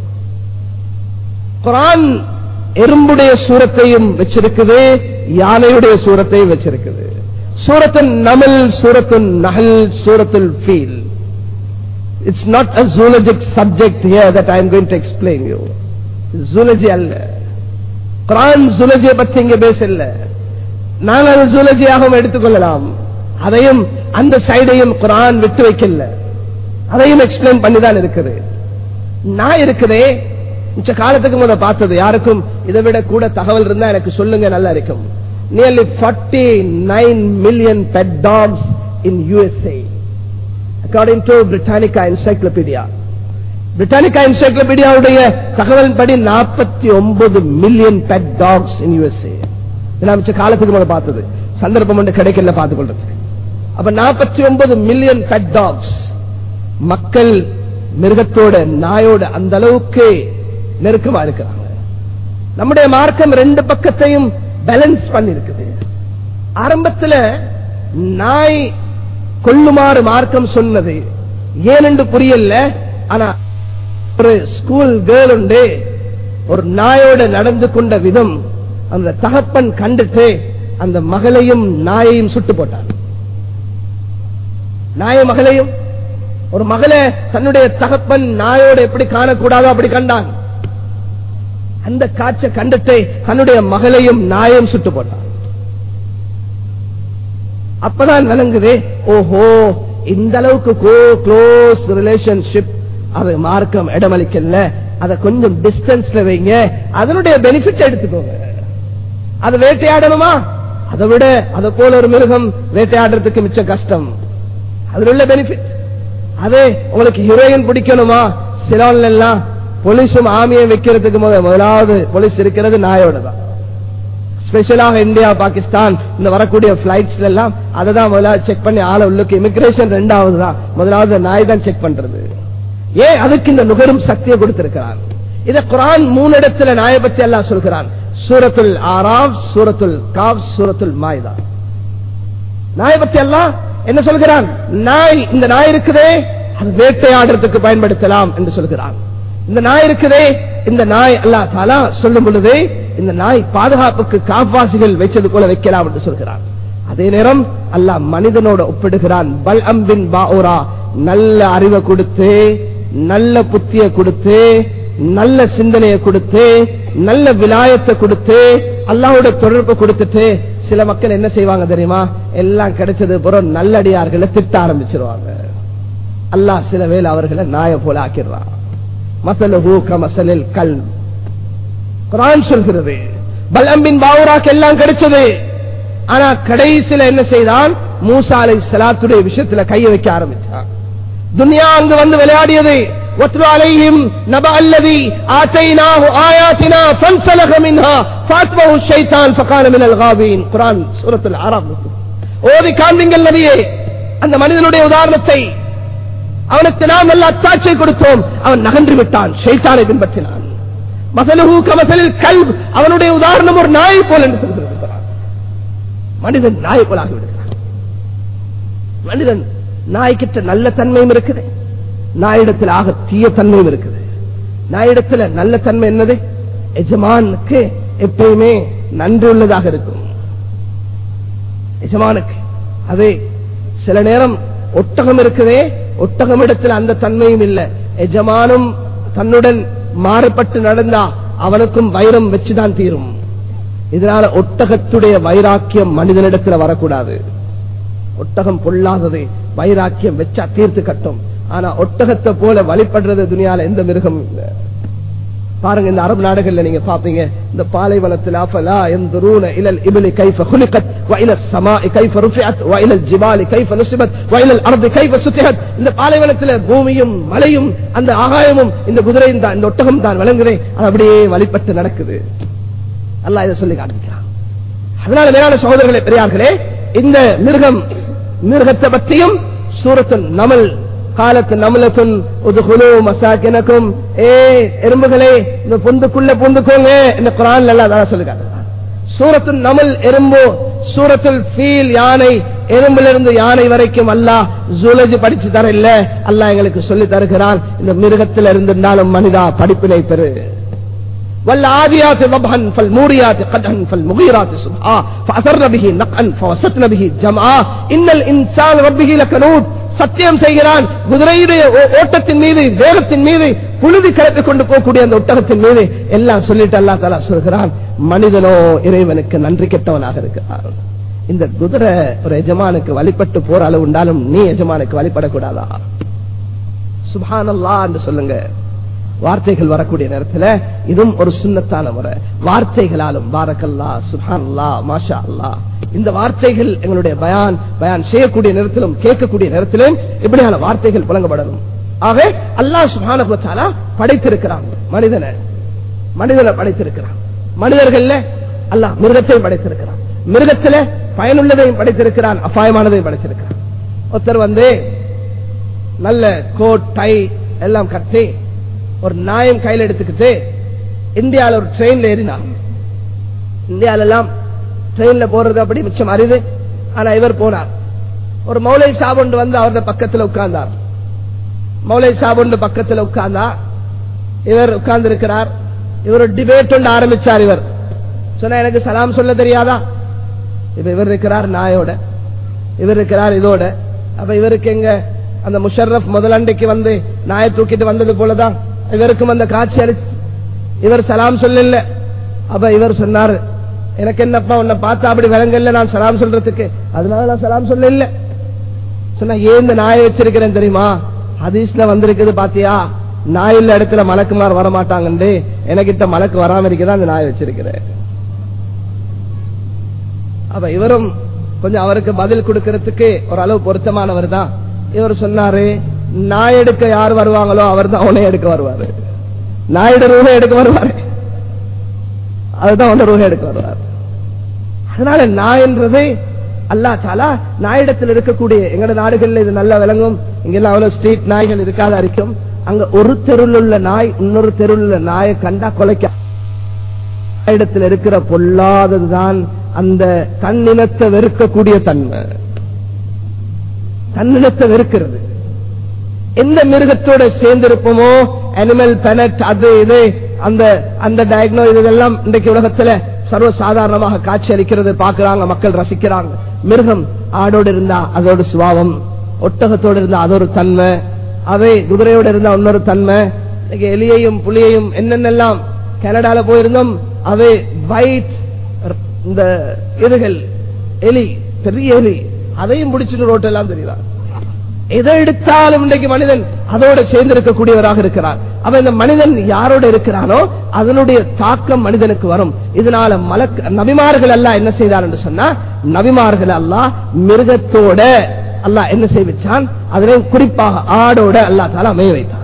A: குரான் எறும்புடைய சூரத்தையும் வச்சிருக்குது யானையுடைய சூரத்தையும் வச்சிருக்குது சூரத்தின் நமல் சூரத்தின் நகல் சூரத்துல் ஃபீல் It's not a zoologic subject here that I am going to explain you. Zoology அல்ல குரான் ஜூலஜியை பற்றி இங்க பேசல நாங்கள் அது ஜூலஜியாகவும் எடுத்துக்கொள்ளலாம் அதையும் அந்த சைடையும் குரான் விட்டு வைக்கல அதையும் எக்ஸ்பிளைன் பண்ணி தான் இருக்குது நான் இருக்குதே மிச்ச காலத்துக்கு முத பார்த்தது யாருக்கும் இதை விட கூட தகவல் இருந்தா எனக்கு சொல்லுங்க நல்லா இருக்கும் nearly forty nine million pet dogs in USA according to Britannica encyclopedia Britannica என்சைக்ளோபீடியாவுடைய தகவல் படி நாற்பத்தி ஒன்பது million pet dogs in USA மிச்ச காலத்துக்கு மேல பார்த்தது சந்தர்ப்பம் ஒன்று கிடைக்கல பார்த்துக் கொள்றதுக்கு அப்ப நாற்பத்தி ஒன்பது மில்லியன் பெட் டாக்ஸ் மக்கள் மிருகத்தோட நாயோட அந்த அளவுக்கு நெருக்கமா இருக்கிறாங்க நம்முடைய மார்க்கம் ரெண்டு பக்கத்தையும் பேலன்ஸ் பண்ணி இருக்குது ஆரம்பத்துல நாய் கொள்ளுமாறு மார்க்கம் சொன்னது ஏனென்று புரியல ஆனா ஒரு ஸ்கூல் கேர்ள் உண்டு ஒரு நாயோட நடந்து கொண்ட விதம் அந்த தகப்பன் கண்டுட்டு அந்த மகளையும் நாயையும் சுட்டு போட்டான் நாய மகளையும் ஒரு மகளை தன்னுடைய தகப்பன் நாயோட எப்படி காணக்கூடாதோ அப்படி கண்டான் அந்த காட்சை கண்டுட்டு தன்னுடைய மகளையும் நாயம் சுட்டு போட்டான் அப்பதான் விளங்குது ஓஹோ இந்த அளவுக்கு க்ளோஸ் ரிலேஷன்ஷிப் அது மார்க்கம் இடமளிக்கல அதை கொஞ்சம் டிஸ்டன்ஸ்ல வைங்க அதனுடைய பெனிஃபிட் எடுத்துக்கோங்க அது வேட்டையாடணுமா அதை விட அதை போல ஒரு மிருகம் வேட்டையாடுறதுக்கு மிச்ச கஷ்டம் அதுல உள்ள பெனிஃபிட் அதே உங்களுக்கு ஹீரோயின் பிடிக்கணுமா சிலோன்ல எல்லாம் போலீஸும் ஆமியும் வைக்கிறதுக்கு முதலாவது போலீஸ் இருக்கிறது நாயோட தான் ஸ்பெஷலாக இந்தியா பாகிஸ்தான் இந்த வரக்கூடிய பிளைட்ஸ்ல எல்லாம் அதை தான் முதலாவது செக் பண்ணி ஆள உள்ளுக்கு இமிகிரேஷன் ரெண்டாவது தான் முதலாவது நாய் தான் செக் பண்றது ஏன் அதுக்கு இந்த நுகரும் சக்தியை கொடுத்திருக்கிறான் இத குரான் மூணு இடத்துல நாயை பத்தி எல்லாம் சொல்கிறான் சூரத்துல் ஆராப் சூரத்துல் காப் சூரத்துல் மாய்தா நாயை பத்தி எல்லாம் என்ன சொல்கிறான் நாய் இந்த நாய் இருக்குதே அது வேட்டையாடுறதுக்கு பயன்படுத்தலாம் என்று சொல்கிறான் இந்த நாய் இருக்குதே இந்த நாய் அல்லா தாலா சொல்லும் பொழுது இந்த நாய் பாதுகாப்புக்கு காப்பாசிகள் வச்சது போல வைக்கலாம் என்று சொல்கிறான் அதே நேரம் அல்லாஹ் மனிதனோட ஒப்பிடுகிறான் பல் அம்பின் பாவுரா நல்ல அறிவை கொடுத்து நல்ல புத்திய கொடுத்து நல்ல சிந்தனையை கொடுத்து நல்ல விலாயத்தை கொடுத்து அல்லாவோட தொடர்பு கொடுத்துட்டு சில மக்கள் என்ன செய்வாங்க தெரியுமா எல்லாம் கிடைச்சது புறம் நல்லடியார்களை திட்ட ஆரம்பிச்சிருவாங்க அல்லாஹ் சில வேலை அவர்களை நாய போல ஆக்கிடுறான் மசலஹூ கமசலில் கல் குரான் சொல்கிறது பலம்பின் பாவுராக்கு எல்லாம் கிடைச்சது ஆனா கடைசியில என்ன செய்தான் மூசா அலை சலாத்துடைய விஷயத்துல கைய வைக்க ஆரம்பிச்சான் துனியா அங்கு வந்து விளையாடியது واتل عليهم نبأ الذي آتيناه آياتنا فانسلخ منها فاتبعه الشيطان فكان من الغابين قرآن سورة العرب ஓதி காண்பீங்கள் நபியே அந்த மனிதனுடைய உதாரணத்தை அவனுக்கு நாம் நல்ல அத்தாட்சியை கொடுத்தோம் அவன் நகன்று விட்டான் ஷைத்தானை பின்பற்றினான் மசலுஹு கமசலில் கல் அவனுடைய உதாரணம் ஒரு நாயை போல் என்று சொல்கிறான் மனிதன் நாயை போல் ஆகிவிடுகிறான் மனிதன் நாய்க்கிட்ட நல்ல தன்மையும் இருக்குது நாயிடத்தில் ஆக தீய தன்மையும் இருக்குது நாயிடத்தில் நல்ல தன்மை என்னது எஜமானுக்கு எப்பயுமே நன்றி உள்ளதாக இருக்கும் எஜமானுக்கு அது சில நேரம் ஒட்டகம் இருக்குதே ஒட்டகம் இடத்துல அந்த தன்மையும் இல்லை எஜமானும் தன்னுடன் மாறுபட்டு நடந்தா அவனுக்கும் வைரம் வச்சுதான் தீரும் இதனால ஒட்டகத்துடைய வைராக்கியம் மனிதனிடத்துல வரக்கூடாது ஒட்டகம் பொல்லாதது வைராக்கியம் வச்சா தீர்த்து கட்டும் ஆனா ஒட்டகத்தை போல வழிபடுறது துணியால எந்த மிருகமும் இல்லை பாருங்க இந்த அரபு நாடுகள்ல நீங்க பாப்பீங்க இந்த பாலைவனத்தில் அஃபலா ينظرون الى الابل كيف خلقت والى السماء كيف رفعت والى الجبال كيف نصبت والى الارض كيف سطحت இந்த பாலைவனத்துல பூமியும் மலையும் அந்த ஆகாயமும் இந்த குதிரையும் தான் இந்த ஒட்டகம் தான் விளங்குதே அது அப்படியே வழிபட்டு நடக்குது அல்லாஹ் இதை சொல்லி காண்பிக்கிறான் அதனால மேலான சகோதரர்களே பெரியார்களே இந்த மிருகம் மிருகத்தை பற்றியும் சூரத்தின் நமல் காலத்து நமலத்துன் உதுகுலு மசாக்கினக்கும் ஏ எறும்புகளே இந்த பொந்துக்குள்ள பொந்துக்கோங்க இந்த குரான் எல்லாம் அதான் சொல்லுங்க சூரத்து நமல் எறும்பு சூரத்துல் ஃபீல் யானை எறும்பிலிருந்து யானை வரைக்கும் அல்லாஹ் ஜூலஜி படிச்சு தர இல்ல அல்லாஹ் எங்களுக்கு சொல்லி தருகிறான் இந்த மிருகத்தில் இருந்திருந்தாலும் மனிதா படிப்பினை பெறு والعاديات ضبحا فالموريات قدحا فالمغيرات صبحا فأثرن به نقعا فوسطن به جمعا إن الإنسان ربه لكنود சத்தியம் செய்கிறான் குதிரையுடைய ஓ- ஓட்டத்தின் மீது வேகத்தின் மீது புழுதி கிளப்பி கொண்டு போகக்கூடிய அந்த ஒட்டகத்தின் மீது எல்லாம் சொல்லிட்டு அல்லா தலா சொல்கிறான் மனிதனோ இறைவனுக்கு நன்றி கெட்டவனாக இருக்கிறான் இந்த குதிரை ஒரு எஜமானுக்கு வழிபட்டு போற அளவு உண்டாலும் நீ எஜமானுக்கு வழிபடக்கூடாதா சுபானல்லா என்று சொல்லுங்க வார்த்தைகள் வரக்கூடிய நேரத்துல இதுவும் ஒரு சுண்ணத்தான முறை வார்த்தைகளாலும் பாரக்கல்லா சுபானல்லா மாஷா அல்லா இந்த வார்த்தைகள் எங்களுடைய பயான் பயான் செய்யக்கூடிய நேரத்திலும் கேட்கக்கூடிய நேரத்திலும் இப்படியான வார்த்தைகள் புழங்கப்படணும் ஆக அல்லாஹ் சுபான படைத்திருக்கிறான் மனிதனை மனிதனை படைத்திருக்கிறான் மனிதர்கள்ல அல்லாஹ் மிருகத்தையும் படைத்திருக்கிறான் மிருகத்துல பயனுள்ளதையும் படைத்திருக்கிறான் அபாயமானதையும் படைத்திருக்கிறான் ஒருத்தர் வந்து நல்ல கோட் டை எல்லாம் கட்டி ஒரு நாயம் கையில் எடுத்துக்கிட்டு இந்தியால ஒரு ட்ரெயின்ல ஏறினான் இந்தியால எல்லாம் ட்ரெயின்ல போறது அப்படி மிச்சம் அரிது ஆனா இவர் போனார் ஒரு மௌலை சாபுண்டு வந்து அவருடைய பக்கத்துல உட்கார்ந்தார் மௌலை சாபுண்டு பக்கத்துல உட்கார்ந்தா இவர் உட்கார்ந்து இருக்கிறார் இவர் டிபேட் ஒன்று ஆரம்பிச்சார் இவர் சொன்னா எனக்கு சலாம் சொல்ல தெரியாதா இப்ப இவர் இருக்கிறார் நாயோட இவர் இருக்கிறார் இதோட அப்ப இவருக்கு எங்க அந்த முஷர்ரப் முதலண்டைக்கு வந்து நாயை தூக்கிட்டு வந்தது போலதான் இவருக்கும் அந்த காட்சி அளிச்சு இவர் சலாம் சொல்லல அப்ப இவர் சொன்னாரு எனக்கு என்னப்பா உன்னை பார்த்தா அப்படி விளங்கல்ல நான் சலாம் சொல்றதுக்கு அதனால நான் சலாம் சொல்ல இல்ல சொன்னா ஏன் இந்த நாயை வச்சிருக்கிறேன் தெரியுமா ஹதீஸ்ல வந்திருக்குது பாத்தியா நாய் உள்ள இடத்துல மலக்குமார் வரமாட்டாங்கன்னு எனக்கிட்ட மலக்கு வராம இருக்குதான் அந்த நாயை வச்சிருக்கிறேன் அப்ப இவரும் கொஞ்சம் அவருக்கு பதில் கொடுக்கறதுக்கு ஒரு அளவு பொருத்தமானவர் தான் இவர் சொன்னாரு நாய் எடுக்க யார் வருவாங்களோ அவர் தான் உன்னை எடுக்க வருவாரு நாயுட ரூபாய் எடுக்க வருவாரு அதுதான் உன்ன ரூபாய் எடுக்க வருவார் அதனால நாயன்றது அல்லா தாலா நாயிடத்தில் இருக்கக்கூடிய எங்கட நாடுகள்ல இது நல்லா விளங்கும் இங்கெல்லாம் அவ்வளவு ஸ்ட்ரீட் நாய்கள் இருக்காத இருக்கும் அங்க ஒரு தெருவில் உள்ள நாய் இன்னொரு தெருவில் உள்ள நாயை கண்டா கொலைக்க இடத்தில் இருக்கிற பொல்லாததுதான் அந்த தன்னினத்தை வெறுக்கக்கூடிய தன்மை தன்னினத்தை வெறுக்கிறது எந்த மிருகத்தோட சேர்ந்திருப்போமோ அனிமல் பெனட் அது இது அந்த அந்த டயக்னோ இதெல்லாம் இன்றைக்கு உலகத்துல சர்வ சாதாரணமாக காட்சி அளிக்கிறது பாக்குறாங்க மக்கள் ரசிக்கிறாங்க மிருகம் ஆடோடு இருந்தா அதோட சுபாவம் ஒட்டகத்தோடு இருந்தா அதொரு தன்மை அதே குதிரையோடு இருந்தா இன்னொரு தன்மை இன்னைக்கு எலியையும் புலியையும் என்னென்னலாம் கனடால போயிருந்தோம் அது வைட் இந்த இதுகள் எலி பெரிய எலி அதையும் பிடிச்சிட்டு ரோட்டெல்லாம் தெரியலாம் எதை எடுத்தாலும் இன்றைக்கு மனிதன் அதோட சேர்ந்து இருக்கக்கூடியவராக இருக்கிறார் அவன் இந்த மனிதன் யாரோட இருக்கிறானோ அதனுடைய தாக்கம் மனிதனுக்கு வரும் இதனால மலக் நபிமார்கள் எல்லாம் என்ன செய்தார் என்று சொன்னா நபிமார்கள் எல்லாம் மிருகத்தோட அல்லாஹ் என்ன செய்விச்சான் அதிலும் குறிப்பாக ஆடோட அல்லாஹ் தால அமைய வைத்தான்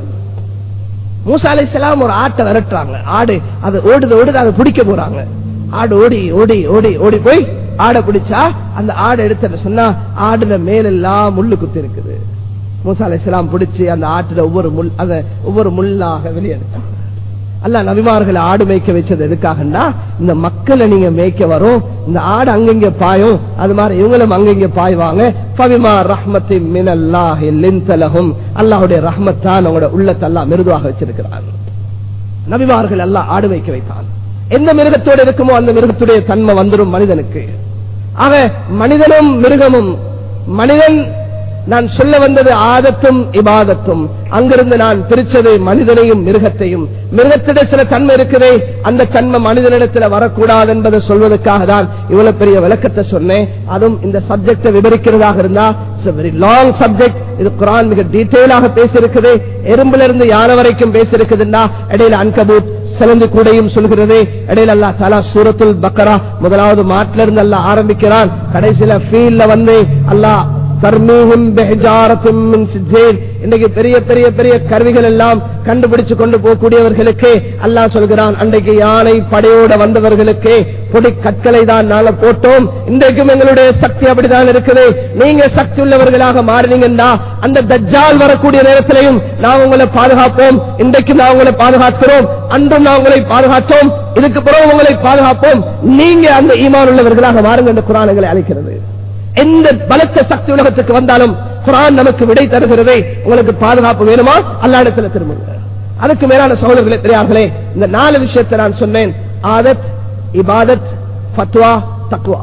A: மூசா அலைஹிஸ்ஸலாம் ஒரு ஆட்டை விரட்டுறாங்க ஆடு அது ஓடுது ஓடுது அதை பிடிக்க போறாங்க ஆடு ஓடி ஓடி ஓடி ஓடி போய் ஆடை பிடிச்சா அந்த ஆடை எடுத்து சொன்னா ஆடுல மேலெல்லாம் முள்ளு குத்தி இருக்குது மூசா அலைஹிஸ்ஸலாம் பிடிச்சு அந்த ஆட்டுல ஒவ்வொரு முள் அந்த ஒவ்வொரு முள்ளாக வெளியெடுத்தாங்க அல்ல நபிமார்களை ஆடு மேய்க்க வச்சது எதுக்காகன்னா இந்த மக்களை நீங்க மேய்க்க வரும் இந்த ஆடு அங்கங்க பாயும் அது மாதிரி இவங்களும் அங்கங்க பாய்வாங்க பவிமா ரஹ்மத்தி மினல்லாஹி லின்தலஹும் அல்லாஹ்வுடைய ரஹ்மத்தான் அவங்களோட உள்ளத்தை எல்லாம் மிருதுவாக வச்சிருக்கிறார் நபிமார்கள் எல்லாம் ஆடு வைக்க வைத்தான் எந்த மிருகத்தோடு இருக்குமோ அந்த மிருகத்துடைய தன்மை வந்துடும் மனிதனுக்கு ஆக மனிதனும் மிருகமும் மனிதன் நான் சொல்ல வந்தது ஆதத்தும் இபாதத்தும் அங்கிருந்து நான் பிரிச்சது மனிதனையும் மிருகத்தையும் மிருகத்திட சில தன்மை இருக்குதே அந்த தன்மை மனிதனிடத்தில் வரக்கூடாது என்பதை சொல்வதற்காக தான் இவ்வளவு பெரிய விளக்கத்தை சொன்னேன் அதுவும் இந்த சப்ஜெக்டை விவரிக்கிறதாக இருந்தா வெரி லாங் சப்ஜெக்ட் இது குரான் மிக டீட்டெயிலாக பேசியிருக்குது எறும்புல இருந்து யானை வரைக்கும் பேசியிருக்குதுன்னா இடையில அன்கபூத் சிலந்து கூடையும் சொல்கிறது இடையில அல்லா தலா சூரத்துல் பக்கரா முதலாவது மாட்டில இருந்து அல்ல ஆரம்பிக்கிறான் கடைசியில ஃபீல்ட்ல வந்து அல்லாஹ் தர்மீஹிம் பிஹிஜாரத்தின் மின் சிஜ்ஜீல். இன்னைக்கு பெரிய பெரிய பெரிய கருவிகள் எல்லாம் கண்டுபிடிச்சு கொண்டு போகக்கூடியவர்களுக்கு அல்லாஹ் சொல்கிறான் அன்றைக்கு யானை படையோட வந்தவர்களுக்கு பொடி கற்களை தான் நாங்க போட்டோம் இன்றைக்கும் எங்களுடைய சக்தி அப்படிதான் இருக்குது நீங்க சக்தி உள்ளவர்களாக மாறினீங்கன்னா அந்த தஜ்ஜால் வரக்கூடிய நேரத்திலையும் நான் உங்களை பாதுகாப்போம் இன்றைக்கு நான் உங்களை பாதுகாக்கிறோம் அன்றும் நான் உங்களை பாதுகாத்தோம் இதுக்கு பிறகு உங்களை பாதுகாப்போம் நீங்க அந்த ஈமான் உள்ளவர்களாக மாறுங்க என்று குரான்களை அழைக்கிறது எந்த பலத்த சக்தி உலகத்துக்கு வந்தாலும் குரான் நமக்கு விடை தருகிறதே உங்களுக்கு பாதுகாப்பு வேணுமா அல்லா இடத்துல திரும்புங்க அதுக்கு மேலான சகோதரர்களே பெரியார்களே இந்த நாலு விஷயத்தை நான் சொன்னேன் ஆதத் இபாதத் ஃபத்வா தக்வா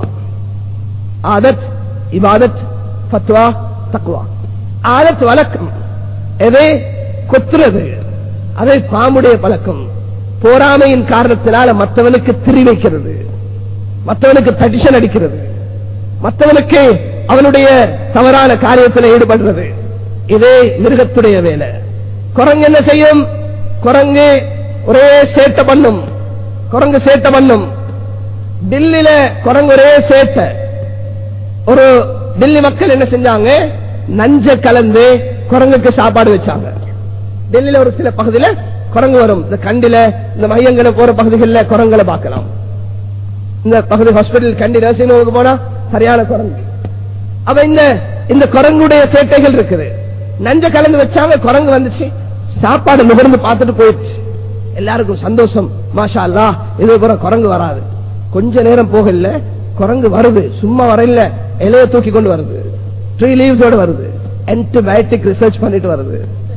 A: ஆதத் இபாதத் ஃபத்வா தக்வா ஆதத் வழக்கம் எதை கொத்துறது அதை பாம்புடைய பழக்கம் போராமையின் காரணத்தினால மற்றவனுக்கு திரி வைக்கிறது மற்றவனுக்கு தடிஷன் அடிக்கிறது மற்றவனுக்கு அவனுடைய தவறான காரியத்தில் ஈடுபடுறது இதே மிருகத்துடைய வேலை குரங்கு என்ன செய்யும் குரங்கு ஒரே சேட்டை பண்ணும் குரங்கு சேட்டை பண்ணும் டில்லில குரங்கு ஒரே சேட்டை ஒரு டில்லி மக்கள் என்ன செஞ்சாங்க நஞ்ச கலந்து குரங்குக்கு சாப்பாடு வச்சாங்க டெல்லியில ஒரு சில பகுதியில குரங்கு வரும் இந்த கண்டில இந்த மையங்களை போற பகுதிகளில் குரங்களை பார்க்கலாம் இந்த பகுதி ஹாஸ்பிட்டல் கண்டி நர்சிங் ஹோமுக்கு போனா சரியான குரங்கு அப்ப இந்த இந்த குரங்குடைய சேட்டைகள் இருக்குது நஞ்ச கலந்து வச்சாங்க குரங்கு வந்துச்சு சாப்பாடு நுகர்ந்து பார்த்துட்டு போயிடுச்சு எல்லாருக்கும் சந்தோஷம் மாஷா அல்லா இது போற குரங்கு வராது கொஞ்ச நேரம் போகல குரங்கு வருது சும்மா வரையில இலைய தூக்கி கொண்டு வருது ட்ரீ லீவ்ஸோட வருது ஆன்டிபயோட்டிக் ரிசர்ச் பண்ணிட்டு வருது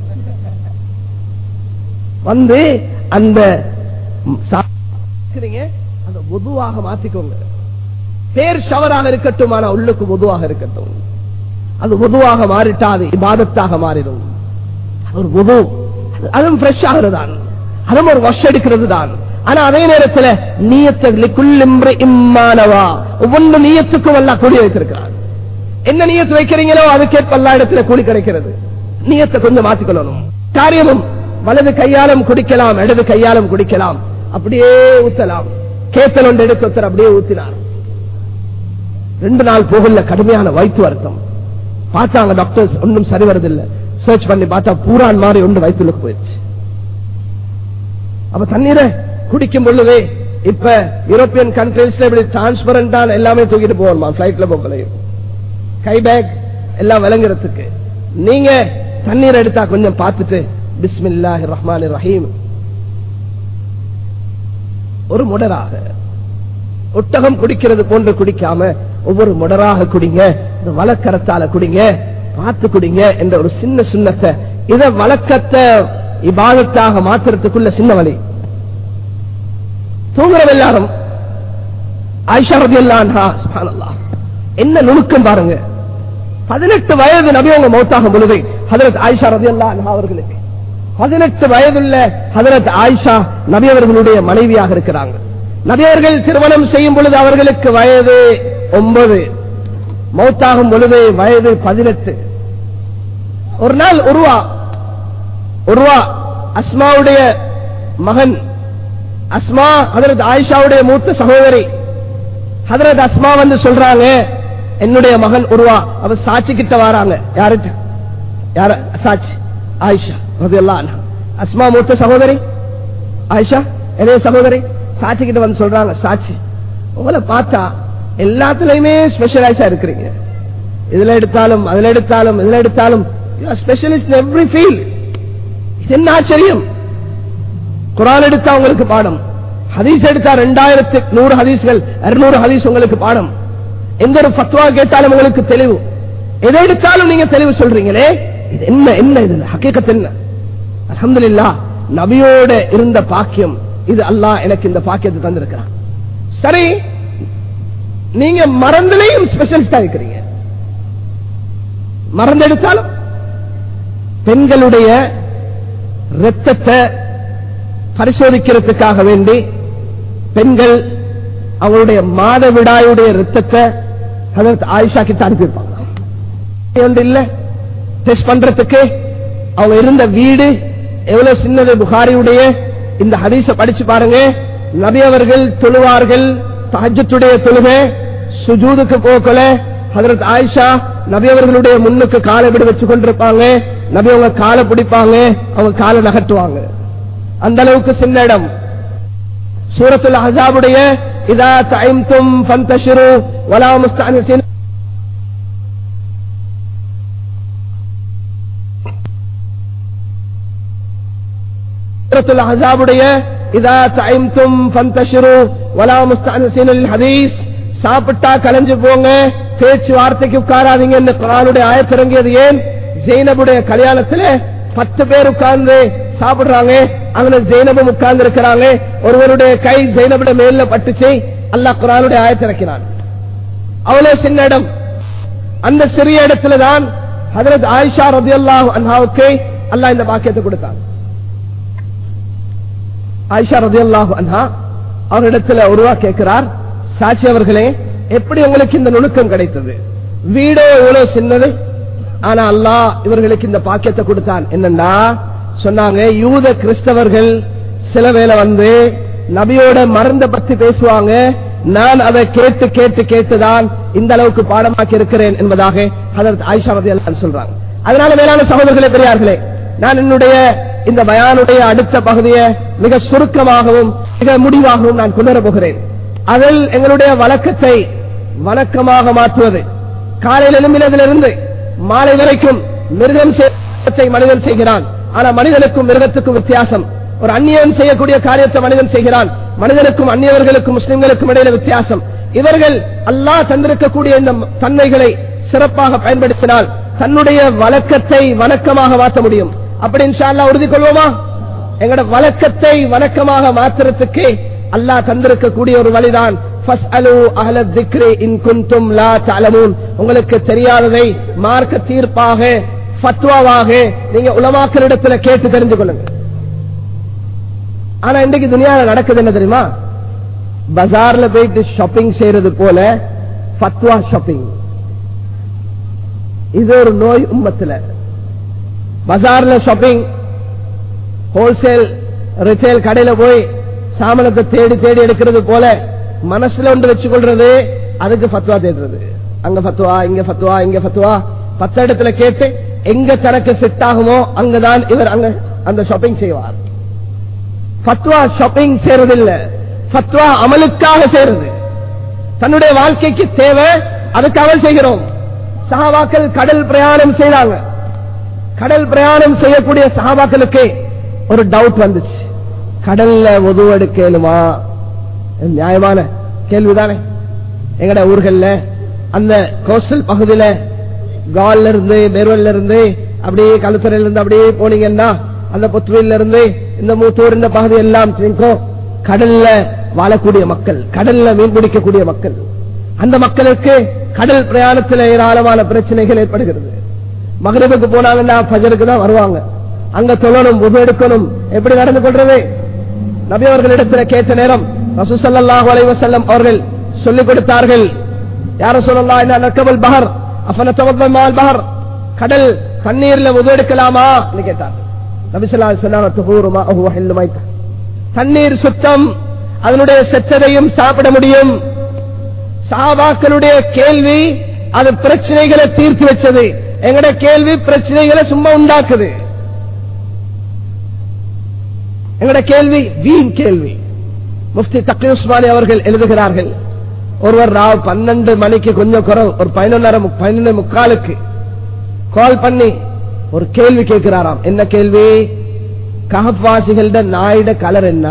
A: வந்து அந்த சா- இருக்கிறீங்க, அந்த பொதுவாக மாத்திக்கோங்க பேர் ஷவராக இருக்கட்டும் ஆனா உள்ளுக்கு பொதுவாக இருக்கட்டும் அது பொதுவாக மாறிட்டா அது இபாதத்தாக மாறிடும் அது ஒரு பொது அதுவும் ஃப்ரெஷ் ஆகிறதான் அதுவும் ஒரு வஷ் எடுக்கிறது தான் ஆனா அதே நேரத்தில் நீயத்தை இம்மானவா ஒவ்வொன்று நீயத்துக்கும் எல்லாம் கூடி வைத்திருக்கிறான் என்ன நீயத்து வைக்கிறீங்களோ அதுக்கேற்ப எல்லா இடத்துல கூலி கிடைக்கிறது நீயத்தை கொஞ்சம் மாத்திக்கொள்ளணும் காரியமும் வலது கையாலும் குடிக்கலாம் இடது கையாலும் குடிக்கலாம் அப்படியே ஊத்தலாம் கேத்தல் ஒன்று எடுத்து ஒருத்தர் அப்படியே ஊத்தினார் ரெண்டு நாள் போகல கடுமையான வயிற்று வருத்தம் பார்த்தாங்க டாக்டர்ஸ் ஒன்றும் சரி வருதில்லை சர்ச் பண்ணி பார்த்தா பூரான் மாதிரி ஒன்று வயிற்றுக்கு போயிடுச்சு அப்ப தண்ணீரை குடிக்கும் பொழுதே இப்ப யூரோப்பியன் கண்ட்ரீஸ்ல இப்படி டிரான்ஸ்பரண்டான எல்லாமே தூக்கிட்டு போகணுமா பிளைட்ல போகலையும் கை பேக் எல்லாம் விளங்குறதுக்கு நீங்க தண்ணீர் எடுத்தா கொஞ்சம் பார்த்துட்டு பிஸ்மில்லாஹி ரஹ்மான் ரஹீம் ஒரு முடராக ஒட்டகம் குடிக்கிறது போன்று குடிக்காம ஒவ்வொரு முடராக குடிங்க இந்த வழக்கரத்தால குடிங்க பார்த்து குடிங்க என்ற ஒரு சின்ன சுண்ணத்தை இத வழக்கத்தை இபாதத்தாக மாத்துறதுக்குள்ள சின்ன வழி தூங்குறவ எல்லாரும் ஆயிஷா ரதியல்லான்ஹா சுப்ஹானல்லாஹ் என்ன நுணுக்கம் பாருங்க பதினெட்டு வயது நபி அவங்க மௌத்தாகும் பொழுது ஹதரத் ஆயிஷா ரதியல்லான்ஹா அவர்களுக்கு பதினெட்டு வயதுள்ள ஹதரத் ஆயிஷா நபி அவர்களுடைய மனைவியாக இருக்கிறாங்க நபி அவர்கள் திருமணம் செய்யும் பொழுது அவர்களுக்கு வயது ஒன்பது மௌத்தாகும் பொழுது வயது பதினெட்டு ஒரு நாள் உருவா உருவா அஸ்மாவுடைய மகன் அஸ்மா ஹதரத் ஆயிஷாவுடைய மூத்த சகோதரி ஹதரத் அஸ்மா வந்து சொல்றாங்க என்னுடைய மகன் உருவா அவ சாட்சி கிட்ட வராங்க யாருட்ட யார சாட்சி ஆயிஷா ரலியல்லாஹு அன்ஹா அஸ்மா மூத்த சகோதரி ஆயிஷா என்னுடைய சகோதரி சாட்சி கிட்ட வந்து சொல்றாங்க சாட்சி உங்களை பார்த்தா எல்லாத்துலயுமே ஸ்பெஷலைஸா இருக்கிறீங்க இதுல எடுத்தாலும் அதுல எடுத்தாலும் இதுல எடுத்தாலும் ஸ்பெஷலிஸ்ட் எவ்ரி ஃபீல்ட் இது என்ன ஆச்சரியம் குரான் எடுத்தா உங்களுக்கு பாடம் ஹதீஸ் எடுத்தா ரெண்டாயிரத்து நூறு ஹதீஸ்கள் இருநூறு ஹதீஸ் உங்களுக்கு பாடம் எந்த ஒரு ஃபத்வா கேட்டாலும் உங்களுக்கு தெளிவு எதை எடுத்தாலும் நீங்க தெளிவு சொல்றீங்களே இது என்ன என்ன இது ஹக்கீக்கத் என்ன அல்ஹம்துலில்லாஹ் நபியோட இருந்த பாக்கியம் இது அல்லாஹ் எனக்கு இந்த பாக்கியத்தை தந்திருக்கிறான் சரி நீங்க மறந்துலையும் ஸ்பெஷலிஸ்டா இருக்கிறீங்க மறந்தெடுத்தாலும் பெண்களுடைய ரத்தத்தை பரிசோதிக்கிறதுக்காக வேண்டி பெண்கள் அவங்களுடைய மாதவிடாயுடைய ரத்தத்தை ஹதரத் ஆயிஷா கிட்ட அனுப்பியிருப்பாங்க ஒன்று இல்ல டெஸ்ட் பண்றதுக்கு அவங்க இருந்த வீடு எவ்வளவு சின்னது புகாரியுடைய இந்த ஹதீஸ படிச்சு பாருங்க நபி அவர்கள் தொழுவார்கள் தஹஜத்துடைய தொழுகை சுஜூதுக்கு போக்கல ஹதரத் ஆயிஷா நபி அவர்களுடைய முன்னுக்கு காலை விட வச்சு கொண்டிருப்பாங்க நபி அவங்க காலை பிடிப்பாங்க அவங்க காலை நகட்டுவாங்க அந்த அளவுக்கு சின்ன இடம் சூரத்துல் அஹாபுடைய இதா தைம்தும் ஃபந்தஷிரு வலா முஸ்தஅனிசின் சூரத்துல் அஹாபுடைய இதா தைம்தும் ஃபந்தஷிரு வலா முஸ்தஅனிசின் லில் ஹதீஸ் சாப்பிட்டா கலைஞ்சு போங்க பேச்சு வார்த்தைக்கு உட்காராதீங்க இந்த குரானுடைய ஆயத்திறங்கியது ஏன் ஜெயினபுடைய கல்யாணத்துல பத்து பேர் உட்கார்ந்து சாப்பிடுறாங்க அங்க ஜெயினபும் உட்கார்ந்து இருக்கிறாங்க ஒருவருடைய கை ஜெயினபுடைய மேல பட்டுச்சு அல்லாஹ் குரானுடைய ஆயத்திறக்கிறான் அவ்வளவு சின்ன இடம் அந்த சிறிய இடத்துல தான் ஹதரத் ஆயிஷா ரதி அல்லாஹ் அன்ஹாவுக்கு அல்லாஹ் இந்த பாக்கியத்தை கொடுத்தான் ஆயிஷா ரதி அல்லாஹ் அன்ஹா அவரிடத்துல உருவா கேட்கிறார் சாட்சி அவர்களே எப்படி உங்களுக்கு இந்த நுணுக்கம் கிடைத்தது வீடோ எவ்வளவு சின்னது ஆனா அல்லாஹ் இவர்களுக்கு இந்த பாக்கியத்தை கொடுத்தான் என்னன்னா சொன்னாங்க யூத கிறிஸ்தவர்கள் சில வேளை வந்து நபியோட மருந்த பத்தி பேசுவாங்க நான் அதை கேட்டு கேட்டு கேட்டுதான் இந்த அளவுக்கு பாடமாக்கி இருக்கிறேன் என்பதாக அதற்கு ஆயிஷா ரதி அல்லாஹ் சொல்றாங்க அதனால மேலான சகோதரர்களே பெரியார்களே நான் என்னுடைய இந்த பயானுடைய அடுத்த பகுதியை மிக சுருக்கமாகவும் மிக முடிவாகவும் நான் கொண்டு வரப் போகிறேன் அதில் எங்களுடைய வழக்கத்தை வணக்கமாக மாற்றுவது காலையில் எழும்பினதிலிருந்து மாலை வரைக்கும் மிருகம் செய்யத்தை மனிதன் செய்கிறான் ஆனா மனிதனுக்கும் மிருகத்துக்கும் வித்தியாசம் ஒரு அந்நியன் செய்யக்கூடிய காரியத்தை மனிதன் செய்கிறான் மனிதனுக்கும் அந்நியவர்களுக்கும் முஸ்லிம்களுக்கும் இடையில வித்தியாசம் இவர்கள் அல்லாஹ் தந்திருக்கக்கூடிய இந்த தன்மைகளை சிறப்பாக பயன்படுத்தினால் தன்னுடைய வழக்கத்தை வணக்கமாக மாற்ற முடியும் அப்படி இன்ஷா அல்லாஹ் உறுதி கொள்வோமா எங்களோட வழக்கத்தை வணக்கமாக மாத்துறதுக்கு அல்லாஹ் தந்திருக்கக்கூடிய ஒரு வழிதான் உங்களுக்கு தெரியாததை மார்க்க தீர்ப்பாக ஃபத்வாவாக நீங்க உலமாக்களிடத்துல கேட்டு தெரிஞ்சு கொள்ளுங்க ஆனா இன்றைக்கு துணியால நடக்குது என்ன தெரியுமா பஜார்ல போயிட்டு ஷாப்பிங் செய்யறது போல ஃபத்வா ஷாப்பிங் இது ஒரு நோய் உம்மத்துல பஜார்ல ஷாப்பிங் ஹோல்சேல் ரிட்டேல் கடையில போய் சாமனத்தை தேடி தேடி எடுக்கிறது போல மனசுல ஒன்று வச்சு கொள்றது அதுக்கு ஃபத்வா தேடுறது அங்க ஃபத்வா இங்க ஃபத்வா இங்க ஃபத்வா பத்து இடத்துல கேட்டு எங்க தனக்கு ஃபிட் ஆகுமோ அங்கதான் இவர் அங்க அந்த ஷாப்பிங் செய்வார் ஃபத்வா ஷாப்பிங் செய்யறதில்ல ஃபத்வா அமலுக்காக செய்யறது தன்னுடைய வாழ்க்கைக்கு தேவை அதுக்கு அமல் செய்கிறோம் சஹாபாக்கள் கடல் பிரயாணம் செய்தாங்க கடல் பிரயாணம் செய்யக்கூடிய சஹாபாக்களுக்கு ஒரு டவுட் வந்துச்சு கடல்ல உதவெடுக்கலுமா நியாயமான கேள்விதானே எங்கட ஊர்கள்ல அந்த கோஸ்டல் பகுதியில கால்ல இருந்து பெருவல்ல இருந்து அப்படியே கழுத்துறையில இருந்து அப்படியே போனீங்கன்னா அந்த புத்துவையில இருந்து இந்த மூத்தூர் இந்த பகுதி எல்லாம் இருக்கும் கடல்ல வாழக்கூடிய மக்கள் கடல்ல மீன் பிடிக்கக்கூடிய மக்கள் அந்த மக்களுக்கு கடல் பிரயாணத்தில் ஏராளமான பிரச்சனைகள் ஏற்படுகிறது மகரிபுக்கு போனாங்கன்னா பஜருக்கு தான் வருவாங்க அங்க தொழணும் புது எடுக்கணும் எப்படி நடந்து கொள்றது நபி அவர்களிடத்தில் கேட்ட நேரம் ரசூசல்லாஹு அலைஹி வஸல்லம் அவர்கள் சொல்லிக் கொடுத்தார்கள் யார சொல்லலாம் என்ன நக்கபல் பஹர் அஃபன தவத்தல் மால் பஹர் கடல் தண்ணீர்ல உதவெடுக்கலாமா கேட்டார் நபிசல்லா சொன்னாங்க துஹூருமா அஹுவ ஹில்லு மைத்தா. தண்ணீர் சுத்தம் அதனுடைய செத்ததையும் சாப்பிட முடியும் சாபாக்களுடைய கேள்வி அது பிரச்சனைகளை தீர்த்து வச்சது எங்கட கேள்வி பிரச்சனைகளை சும்மா உண்டாக்குது எங்கட கேள்வி வீண் கேள்வி முஃப்தி தக்கி உஸ்மானி அவர்கள் எழுதுகிறார்கள் ஒருவர் ராவ் பன்னெண்டு மணிக்கு கொஞ்சம் குறவு ஒரு பதினொன்னரை மு- பதினொன்னு முக்காலுக்கு கால் பண்ணி ஒரு கேள்வி கேட்கிறாராம் என்ன கேள்வி கஹப்வாசிகளோட நாயிட கலர் என்ன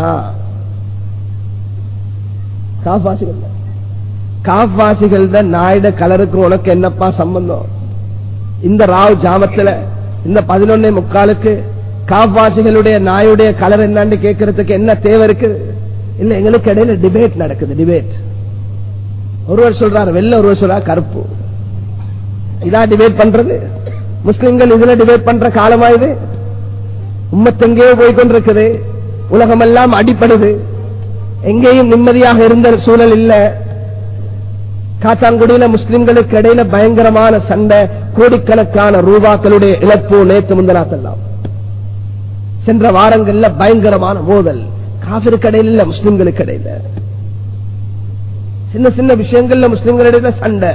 A: காஃபாசிகள் காஃபாசிகளோட நாயிட கலருக்கு உனக்கு என்னப்பா சம்பந்தம் இந்த ராவ் ஜாமத்துல இந்த பதினொன்னே முக்காலுக்கு காஃபாசிகளுடைய நாயுடைய கலர் என்னன்னு கேட்கறதுக்கு என்ன தேவை இருக்கு இல்ல எங்களுக்கு இடையில டிபேட் நடக்குது டிபேட் ஒருவர் சொல்றாரு வெள்ள ஒருவர் சொல்றாரு கருப்பு இதான் டிபேட் பண்றது முஸ்லிம்கள் இதுல டிபேட் பண்ற காலமா இது உம்மத்தெங்கேயோ போய் கொண்டிருக்குது உலகமெல்லாம் அடிப்படுது எங்கேயும் நிம்மதியாக இருந்த சூழல் இல்ல காத்தாங்குடியில முஸ்லிம்களுக்கு இடையில பயங்கரமான சண்டை கோடிக்கணக்கான ரூபாக்களுடைய இழப்பு நேற்று முந்தனாத்தெல்லாம் சென்ற வாரங்கள்ல பயங்கரமான மோதல் காவிருக்கு இடையில இல்ல முஸ்லிம்களுக்கு இடையில சின்ன சின்ன விஷயங்கள்ல முஸ்லிம்களிடையில சண்டை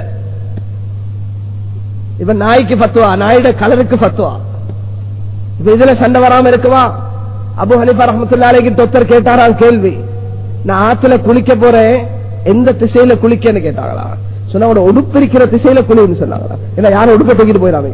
A: இப்ப நாய்க்கு பத்துவா நாயோட கலருக்கு பத்துவா இப்ப இதுல சண்டை வராம இருக்குவா அபு ஹனிஃபா ரஹமத்துல்லாலைக்கு தொத்தர் கேட்டாராம் கேள்வி நான் ஆத்துல குளிக்க போறேன் எந்த திசையில குளிக்கன்னு கேட்டாங்களா சொன்னா அவனோட உடுப்பு இருக்கிற திசையில குளின்னு சொன்னாங்களா ஏன்னா யாரும் உடுப்பை தூக்கிட்டு போயிடாம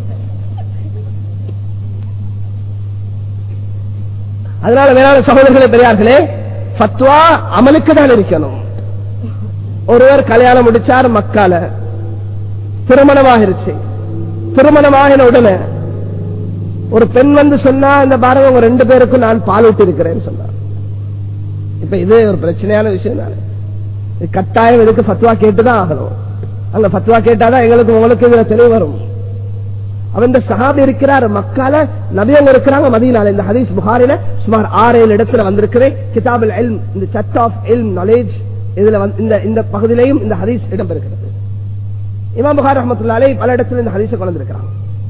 A: அதனால வேளாண் சகோதரர்களே பெரியார்களே ஃபத்வா அமலுக்கு தான் இருக்கணும் ஒருவர் கல்யாணம் முடிச்சார் மக்கால திருமணமாகிருச்சு திருமணமாகின உடனே ஒரு பெண் வந்து சொன்னா இந்த பாருங்க உங்க ரெண்டு பேருக்கும் நான் பால் விட்டு இருக்கிறேன்னு சொன்னார் இப்ப இது ஒரு பிரச்சனையான விஷயம் தானே இது கட்டாயம் இதுக்கு ஃபத்வா கேட்டுதான் ஆகணும் அங்க ஃபத்வா கேட்டாதான் எங்களுக்கு உங்களுக்கு இதுல தெளிவு வரும் அவன் இந்த சஹாபி இருக்கிறார் மக்கால நபியங்க இருக்கிறாங்க மதியனால இந்த ஹதீஸ் புகாரில சுமார் ஆறு ஏழு இடத்துல வந்திருக்குது கிதாபுல் இல்ம் இந்த சட் ஆஃப் இல்ம் நாலேஜ் இதுல வந்து இந்த இந்த பகுதியிலையும் இந்த ஹதீஸ் இடம்பெறுகிறது இமாம் புகார் ரஹமத்துல்லாலே பல இடத்துல இந்த ஹதீஸை கொண்டு வந்திருக்கிறாங்க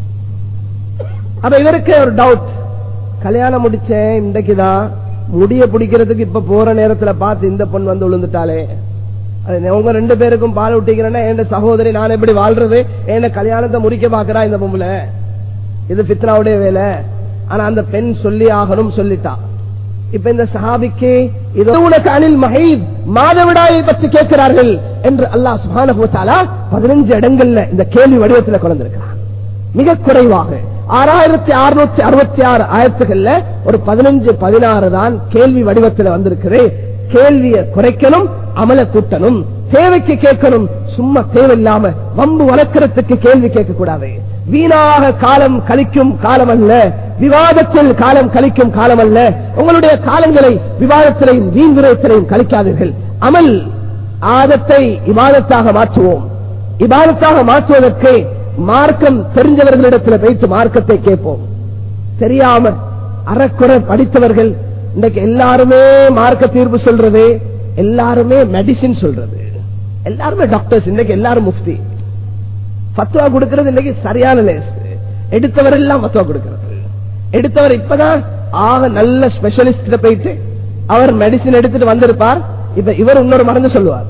A: அப்ப இவருக்கு ஒரு டவுட் கல்யாணம் முடிச்சேன் இன்றைக்குதான் முடிய பிடிக்கிறதுக்கு இப்ப போற நேரத்துல பார்த்து இந்த பொண்ணு வந்து விழுந்துட்டாலே அது உங்க ரெண்டு பேருக்கும் பால் விட்டீங்கன்னா என் சகோதரி நான் எப்படி வாழ்றது என்ன கல்யாணத்தை முறிக்க பாக்குறா இந்த பொம்பளை இது பித்ராவுடைய வேலை ஆனா அந்த பெண் சொல்லி ஆகணும் சொல்லிட்டா இப்ப இந்த சஹாபிக்கு இது உனக்கு அனில் மஹீத் மாதவிடாயை பற்றி கேட்கிறார்கள் என்று அல்லாஹ் சுப்ஹானஹு வ தஆலா பதினஞ்சு இடங்கள்ல இந்த கேள்வி வடிவத்துல கொண்டிருக்கிறார் மிக குறைவாக ஆறாயிரத்தி அறுநூத்தி அறுபத்தி ஆறு ஆயிரத்துகள்ல ஒரு பதினஞ்சு பதினாறு தான் கேள்வி வடிவத்தில் வந்திருக்குது கேள்வியை குறைக்கணும் அமல கூட்டணும் தேவைக்கு கேட்கணும் சும்மா தேவையில்லாம வம்பு வளர்க்கறதுக்கு கேள்வி கேட்க கூடாது வீணாக காலம் கழிக்கும் காலம் அல்ல விவாதத்தில் காலம் கழிக்கும் காலம் அல்ல உங்களுடைய காலங்களை விவாதத்திலையும் வீண் விரயத்திலையும் கழிக்காதீர்கள் அமல் ஆதத்தை இவாதத்தாக மாற்றுவோம் இபாதத்தாக மாற்றுவதற்கு மார்க்கம் தெரிஞ்சவர்களிடத்தில் வைத்து மார்க்கத்தை கேட்போம் தெரியாம அறக்குறை படித்தவர்கள் இன்னைக்கு எல்லாருமே மார்க்க தீர்ப்பு சொல்றது எல்லாருமே மெடிசின் சொல்றது எல்லாருமே டாக்டர்ஸ் இன்னைக்கு எல்லாரும் முஃப்தி ஃபத்வா கொடுக்கிறது இன்னைக்கு சரியான லேஸ் எடுத்தவர் எல்லாம் ஃபத்வா கொடுக்கிறது எடுத்தவர் இப்பதான் ஆக நல்ல ஸ்பெஷலிஸ்ட் போயிட்டு அவர் மெடிசின் எடுத்துட்டு வந்திருப்பார் இப்ப இவர் இன்னொரு மருந்து சொல்லுவார்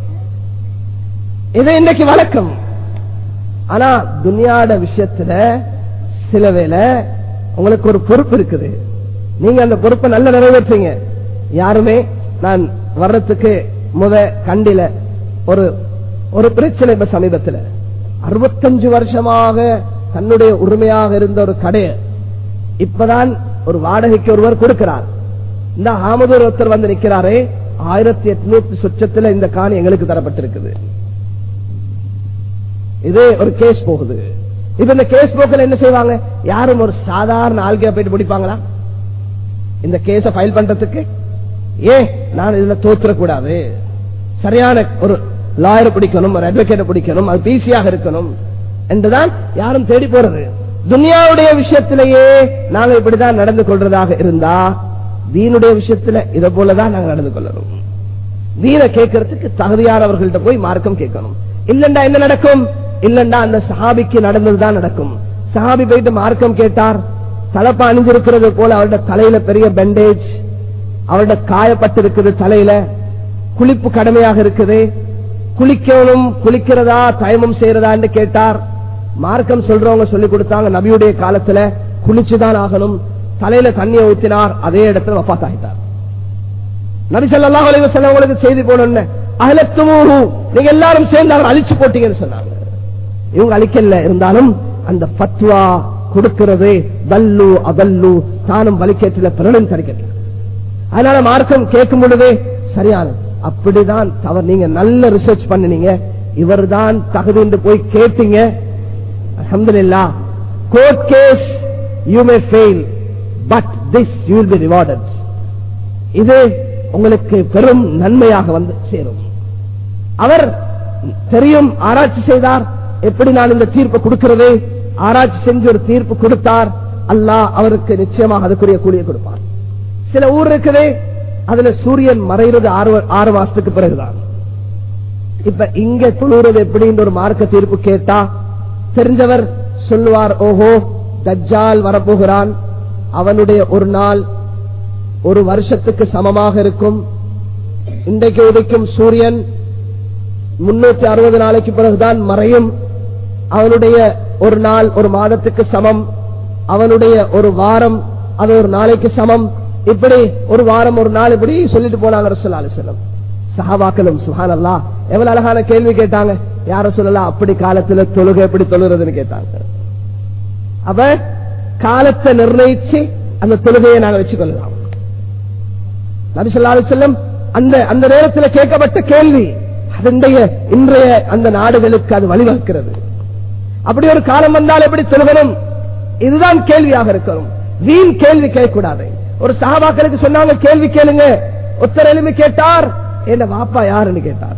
A: இது இன்னைக்கு வழக்கம் ஆனா துனியாட விஷயத்துல சில வேளை உங்களுக்கு ஒரு பொறுப்பு இருக்குது நீங்க அந்த பொறுப்பை நல்ல நிறைவேற்றுங்க யாருமே நான் வர்றதுக்கு முத கண்டில ஒரு ஒரு பிரச்சனை இப்ப சமீபத்தில் அறுபத்தஞ்சு வருஷமாக தன்னுடைய உரிமையாக இருந்த ஒரு கடையை இப்பதான் ஒரு வாடகைக்கு ஒருவர் கொடுக்கிறார் இந்த ஆமதூர் ஒருத்தர் வந்து நிக்கிறாரே ஆயிரத்தி எட்நூத்தி சொச்சத்துல இந்த காணி எங்களுக்கு தரப்பட்டிருக்குது இது ஒரு கேஸ் போகுது இப்ப இந்த கேஸ் போக்கில் என்ன செய்வாங்க யாரும் ஒரு சாதாரண ஆள்கையா போயிட்டு பிடிப்பாங்களா இந்த கேஸ ஃபைல் பண்றதுக்கு ஏன் நான் இதுல தோத்துறக்கூடாது சரியான ஒரு லாயர் பிடிக்கணும் ஒரு அட்வொகேட்டை பிடிக்கணும் அது பிசியாக இருக்கணும் என்றுதான் யாரும் தேடி போறது துனியாவுடைய விஷயத்திலேயே நாங்க இப்படிதான் நடந்து கொள்றதாக இருந்தா தீனுடைய விஷயத்துல இதை போலதான் நாங்க நடந்து கொள்ளணும் தீன கேட்கறதுக்கு தகுதியானவர்கள்ட்ட போய் மார்க்கம் கேட்கணும் இல்லண்டா என்ன நடக்கும் இல்லண்டா அந்த சஹாபிக்கு நடந்ததுதான் நடக்கும் சஹாபி போயிட்டு மார்க்கம் கேட்டார் தலைப்பா அணிஞ்சிருக்கிறது போல அவருடைய தலையில பெரிய பெண்டேஜ் அவருடைய காயப்பட்டிருக்குது தலையில குளிப்பு கடமையாக இருக்குது குளிக்கணும் குளிக்கிறதா தயமம் செய்யறதான்னு கேட்டார் மார்க்கம் சொல்றவங்க சொல்லி கொடுத்தாங்க நபியுடைய காலத்துல குளிச்சுதான் ஆகணும் தலையில தண்ணியை ஊத்தினார் அதே இடத்துல வப்பாத் ஆகிட்டார் நபி ஸல்லல்லாஹு அலைஹி வஸல்லம் உங்களுக்கு செய்தி போனோன்னு அஹலத்துமூஹு நீங்க எல்லாரும் சேர்ந்து அவர் அழிச்சு போட்டீங்கன்னு சொன்னாங்க இவங்க அழிக்கல இருந்தாலும் அந்த ஃபத்வா கொடுக்கிறது தல்லு அதல்லு தானும் வலிக்கேற்றில பிறனும் தரிக்கல அதனால மார்க்கம் கேட்கும் பொழுதே சரியானது அப்படிதான் தவறு நீங்க நல்ல ரிசர்ச் பண்ணினீங்க இவர்தான் தகுதி போய் கேட்டீங்க அல்ஹம்துலில்லா court case you may fail but this you will be rewarded இது உங்களுக்கு பெரும் நன்மையாக வந்து சேரும் அவர் தெரியும் ஆராய்ச்சி செய்தார் எப்படி நான் இந்த தீர்ப்பு கொடுக்கிறது ஆராய்ச்சி செஞ்சு ஒரு தீர்ப்பு கொடுத்தார் அல்லாஹ் அவருக்கு நிச்சயமாக அதுக்குரிய கூலியை கொடுப்பார் சில ஊர் இருக்குது அதுல சூரியன் மறைகிறது ஆறு ஆறு மாசத்துக்கு பிறகுதான் இப்ப இங்க துளுறது எப்படின்னு ஒரு மார்க்க தீர்ப்பு கேட்டா தெரிஞ்சவர் சொல்லுவார் ஓஹோ தஜ்ஜால் வரப்போகிறான் அவனுடைய ஒரு நாள் ஒரு வருஷத்துக்கு சமமாக இருக்கும் இன்றைக்கு உதைக்கும் சூரியன் முன்னூத்தி அறுபது நாளைக்கு பிறகுதான் மறையும் அவனுடைய ஒரு நாள் ஒரு மாதத்துக்கு சமம் அவனுடைய ஒரு வாரம் அது ஒரு நாளைக்கு சமம் இப்படி ஒரு வாரம் ஒரு நாள் இப்படி சொல்லிட்டு போனாங்க ரசூலுல்லாஹி அலைஹி வஸல்லம் சஹாபாக்களும் சுஹான் அல்லா எவ்வளவு அழகான கேள்வி கேட்டாங்க யார சொல்லலாம் அப்படி காலத்துல தொழுகை எப்படி தொழுறதுன்னு கேட்டாங்க அப்ப காலத்தை நிர்ணயிச்சு அந்த தொழுகையை நாங்க வச்சுக்கொள்ளலாம் நபி ஸல்லல்லாஹு அலைஹி வஸல்லம் அந்த அந்த நேரத்தில் கேட்கப்பட்ட கேள்வி அதனுடைய இன்றைய அந்த நாடுகளுக்கு அது வழிவகுக்கிறது அப்படி ஒரு காலம் வந்தால் எப்படி தொழுகணும் இதுதான் கேள்வியாக இருக்கணும் வீண் கேள்வி கேட்கக்கூடாது ஒரு சகாபாக்களுக்கு சொன்னாங்க கேள்வி கேளுங்க ஒத்தர் எலும்பி கேட்டார் என்ன வாப்பா யாருன்னு கேட்டார்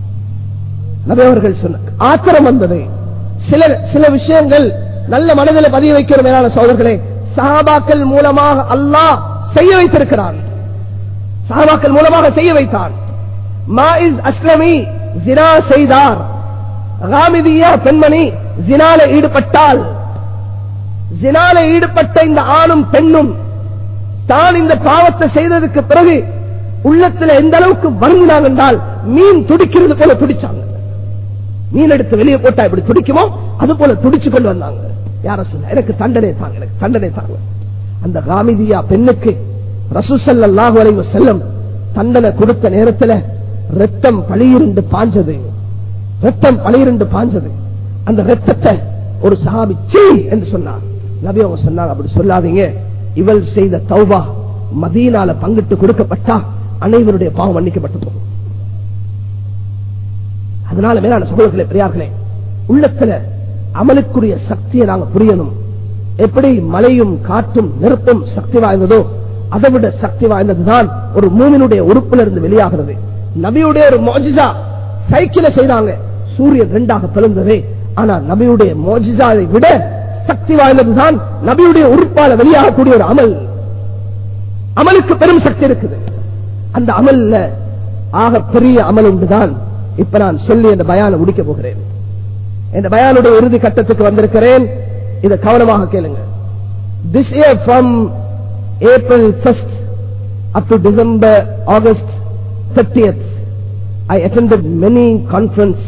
A: நபி அவர்கள் சொன்ன ஆத்திரம் வந்தது சில சில விஷயங்கள் நல்ல மனதில் பதிய வைக்கிற மேலான சோதர்களே சஹாபாக்கள் மூலமாக அல்லாஹ் செய்ய வைத்திருக்கிறான் சஹாபாக்கள் மூலமாக செய்ய வைத்தான் மாயிஸ் அஸ்லமி ஜினா செய்தார் ராமிதியா பெண்மணி ஜினால ஈடுபட்டால் ஜினால ஈடுபட்ட இந்த ஆணும் பெண்ணும் தான் இந்த பாவத்தை செய்ததுக்கு பிறகு உள்ளத்துல எந்த அளவுக்கு வருந்தினாங்க என்றால் மீன் துடிக்கிறது போல துடிச்சாங்க மீன் எடுத்து வெளியே போட்டா இப்படி துடிக்குமோ அது போல துடிச்சு கொண்டு வந்தாங்க யார சொல்ல எனக்கு தண்டனை தாங்க எனக்கு தண்டனை தாங்க அந்த காமிதியா பெண்ணுக்கு ரசூசல்லாஹு அலைஹி செல்லம் தண்டனை கொடுத்த நேரத்துல ரத்தம் பளியிரண்டு பாஞ்சது ரத்தம் பளியிரண்டு பாஞ்சது அந்த ரத்தத்தை ஒரு சஹாபி சீ என்று சொன்னார் நபி அவங்க சொன்னாங்க அப்படி சொல்லாதீங்க இவள் செய்த தௌபா மதீனால பங்கிட்டு கொடுக்கப்பட்டா அனைவருடைய பாவம் மன்னிக்கப்பட்டு போகும் அதனால மேலான சகோதரர்களே பெரியார்களே உள்ளத்துல அமலுக்குரிய சக்தியை நாங்க புரியணும் எப்படி மலையும் காற்றும் நெருப்பும் சக்தி வாய்ந்ததோ அதை விட சக்தி வாய்ந்ததுதான் ஒரு மூமினுடைய உறுப்புல இருந்து வெளியாகிறது நபியுடைய ஒரு மோஜிசா சைக்கிள செய்தாங்க சூரியன் ரெண்டாக பிளந்தது ஆனா நபியுடைய மோஜிசாவை விட சக்தி வாய்ந்ததுதான் நபியுடைய உறுப்பால வெளியாகக்கூடிய ஒரு அமல் அமலுக்கு பெரும் சக்தி இருக்குது அந்த அமல்ல ஆக பெரிய அமல் உண்டுதான் இப்ப நான் சொல்லி இந்த பயான முடிக்க போகிறேன் இந்த பயானுடைய இறுதி கட்டத்துக்கு வந்திருக்கிறேன் இதை கவனமாக கேளுங்க this year from April first up to December August thirtieth I attended many conference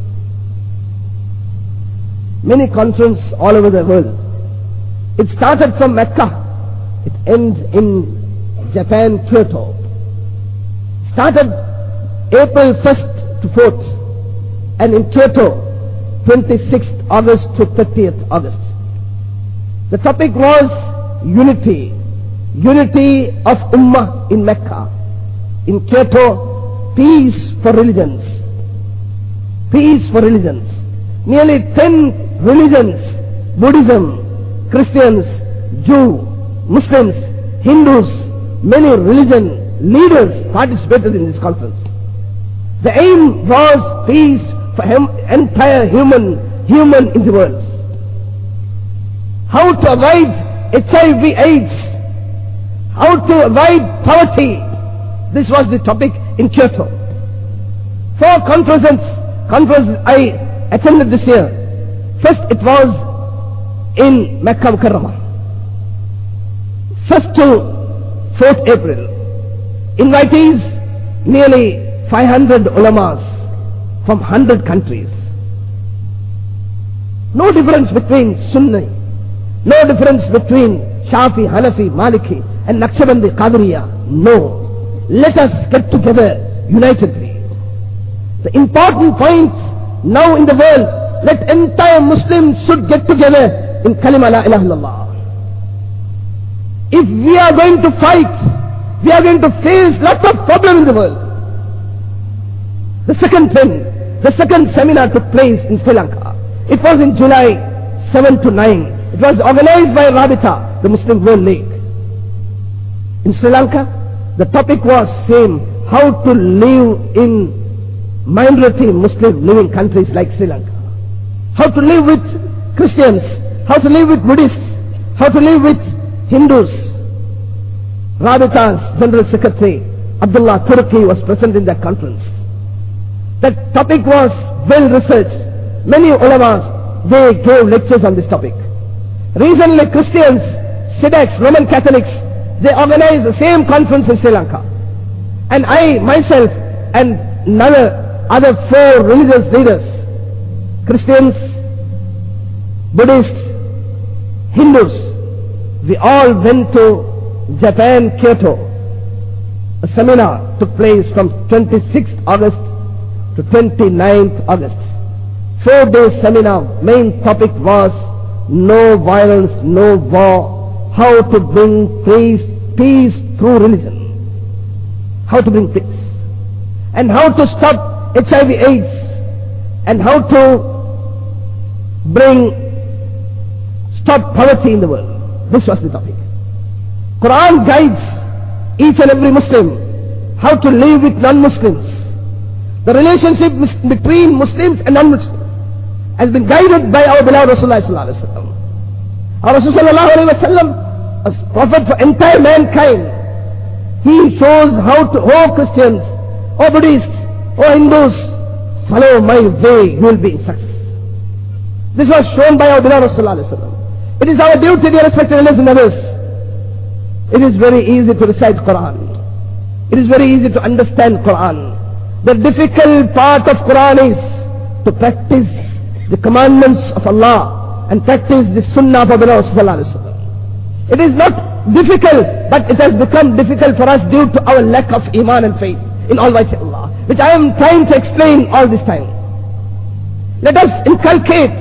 A: many conference all over the world it started from mecca it ends in japan kyoto started april 1st to 4th and in kyoto 26th august to 30th august the topic was unity unity of ummah in mecca in kyoto peace for religions peace for religions nearly 10 religions buddhism christians jew muslims hindus many religion leaders participated in this conference the aim was peace for him, entire human human in the world how to avoid hiv aids how to avoid poverty this was the topic in Kyoto. Four conferences, conferences I attended this year. First it was in Mecca Mukarramah. First to 4th April. Invitees, nearly 500 ulamas from 100 countries. No difference between Sunni, no difference between Shafi, Hanafi, Maliki and Naqshbandi, Qadiriya. No. Let us get together unitedly. The important point now in the world, let entire Muslims should get together in kalima la ilaha illallah. If we are going to fight, we are going to face lots of problems in the world. The second thing, the second seminar took place in Sri Lanka. It was in July 7 to 9. It was organized by Rabita, the Muslim World League. In Sri Lanka, the topic was same, how to live in minority Muslim living countries like Sri Lanka. How to live with Christians, how to live with Buddhists, how to live with Hindus. Rabita's General Secretary, Abdullah Turki was present in that conference. That topic was well researched. Many ulamas, they gave lectures on this topic. Recently Christians, Siddhaks, Roman Catholics, they organized the same conference in Sri Lanka. And I myself and another, other four religious leaders, Christians, Buddhists, Hindus, we all went to Japan, Kyoto. A seminar took place from 26th August to 29th August. Four day seminar, main topic was no violence, no war, how to bring peace, peace through religion. How to bring peace. And how to stop HIV AIDS. And how to bring, stop poverty in the world. This was the topic. Quran guides each and every Muslim how to live with non-Muslims. The relationship mis- between Muslims and non-Muslims has been guided by our beloved Rasulullah sallallahu alaihi wasallam. Our Rasul sallallahu alaihi wasallam, as prophet for entire mankind, he shows how to, oh Christians, oh Buddhists, oh Hindus, follow my way, you will be in success. This was shown by our beloved Rasulullah sallallahu alaihi wasallam. It is our duty, dear respected elders and others. It is very easy to recite Quran. It is very easy to understand Quran. The difficult part of Quran is to practice the commandments of Allah and practice the sunnah of Abu Sallallahu It is not difficult, but it has become difficult for us due to our lack of iman and faith in Almighty Allah, which I am trying to explain all this time. Let us inculcate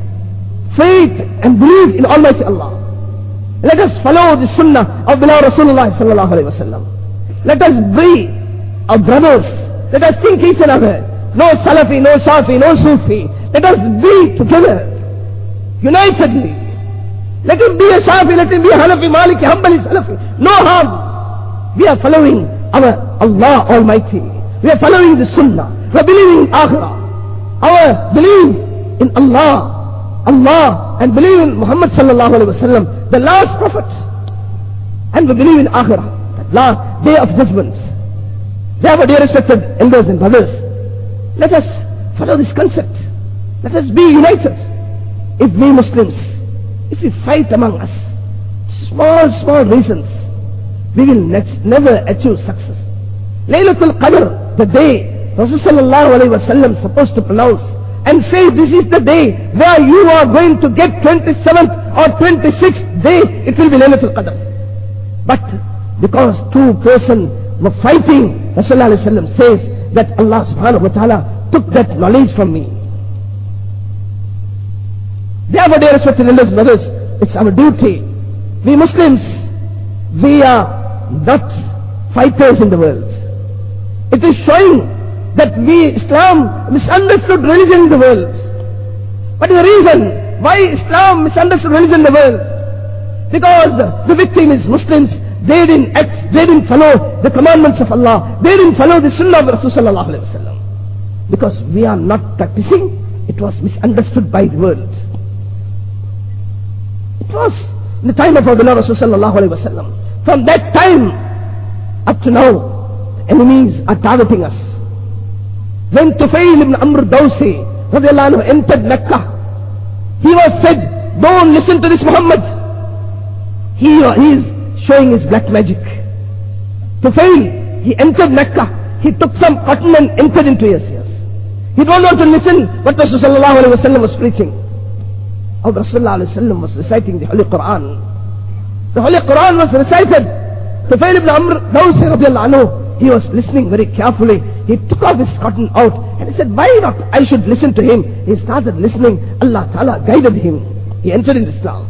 A: faith and believe in Almighty Allah. Let us follow the sunnah of beloved Rasulullah sallallahu alayhi wasallam. Let us be our brothers. Let us think each another. No Salafi, no Safi, no Sufi. Let us be together, unitedly. Let him be a Safi, let him be a Hanafi, Maliki, Hanbali, Salafi. No harm. We are following our Allah Almighty. We are following the Sunnah. We are believing in Akhirah. Our belief in Allah, Allah, and believe in Muhammad sallallahu alaihi wasallam, the last prophet. And we believe in Akhirah, that last day of judgment. Therefore, dear respected elders and brothers, let us follow this concept. Let us be united. If we Muslims, if we fight among us, small, small reasons, we will next, never achieve success. Laylatul Qadr, the day Rasulullah sallallahu alayhi wa supposed to pronounce and say this is the day where you are going to get 27th or 26th day, it will be Laylatul Qadr. But because two persons were fighting, Rasulullah sallallahu says that Allah subhanahu wa ta'ala took that knowledge from me. Therefore, dear respected elders, brothers, it's our duty. We Muslims, we are not fighters in the world. It is showing that we, Islam, misunderstood religion in the world. What is the reason why Islam misunderstood religion in the world? Because the victim is Muslims. They didn't act, they didn't follow the commandments of Allah. They didn't follow the sunnah of Rasulullah sallallahu alaihi wasallam. Because we are not practicing, it was misunderstood by the world. It was in the time of our beloved Rasulullah sallallahu alaihi wasallam. From that time up to now, the enemies are targeting us. When Tufail ibn Amr Dawsi radiallahu anhu entered Mecca, He was said, don't listen to this Muhammad. He, he is showing his black magic. To fail, he entered Mecca. He took some cotton and entered into his ears. He don't want to listen what Rasulullah was preaching. How Rasulullah was reciting the Holy Quran. The Holy Quran was recited. Tufail ibn Amr Dawsi radiallahu anhu, he was listening very carefully. He took off his cotton out and he said, why not I should listen to him? He started listening. Allah Ta'ala guided him. He entered into Islam.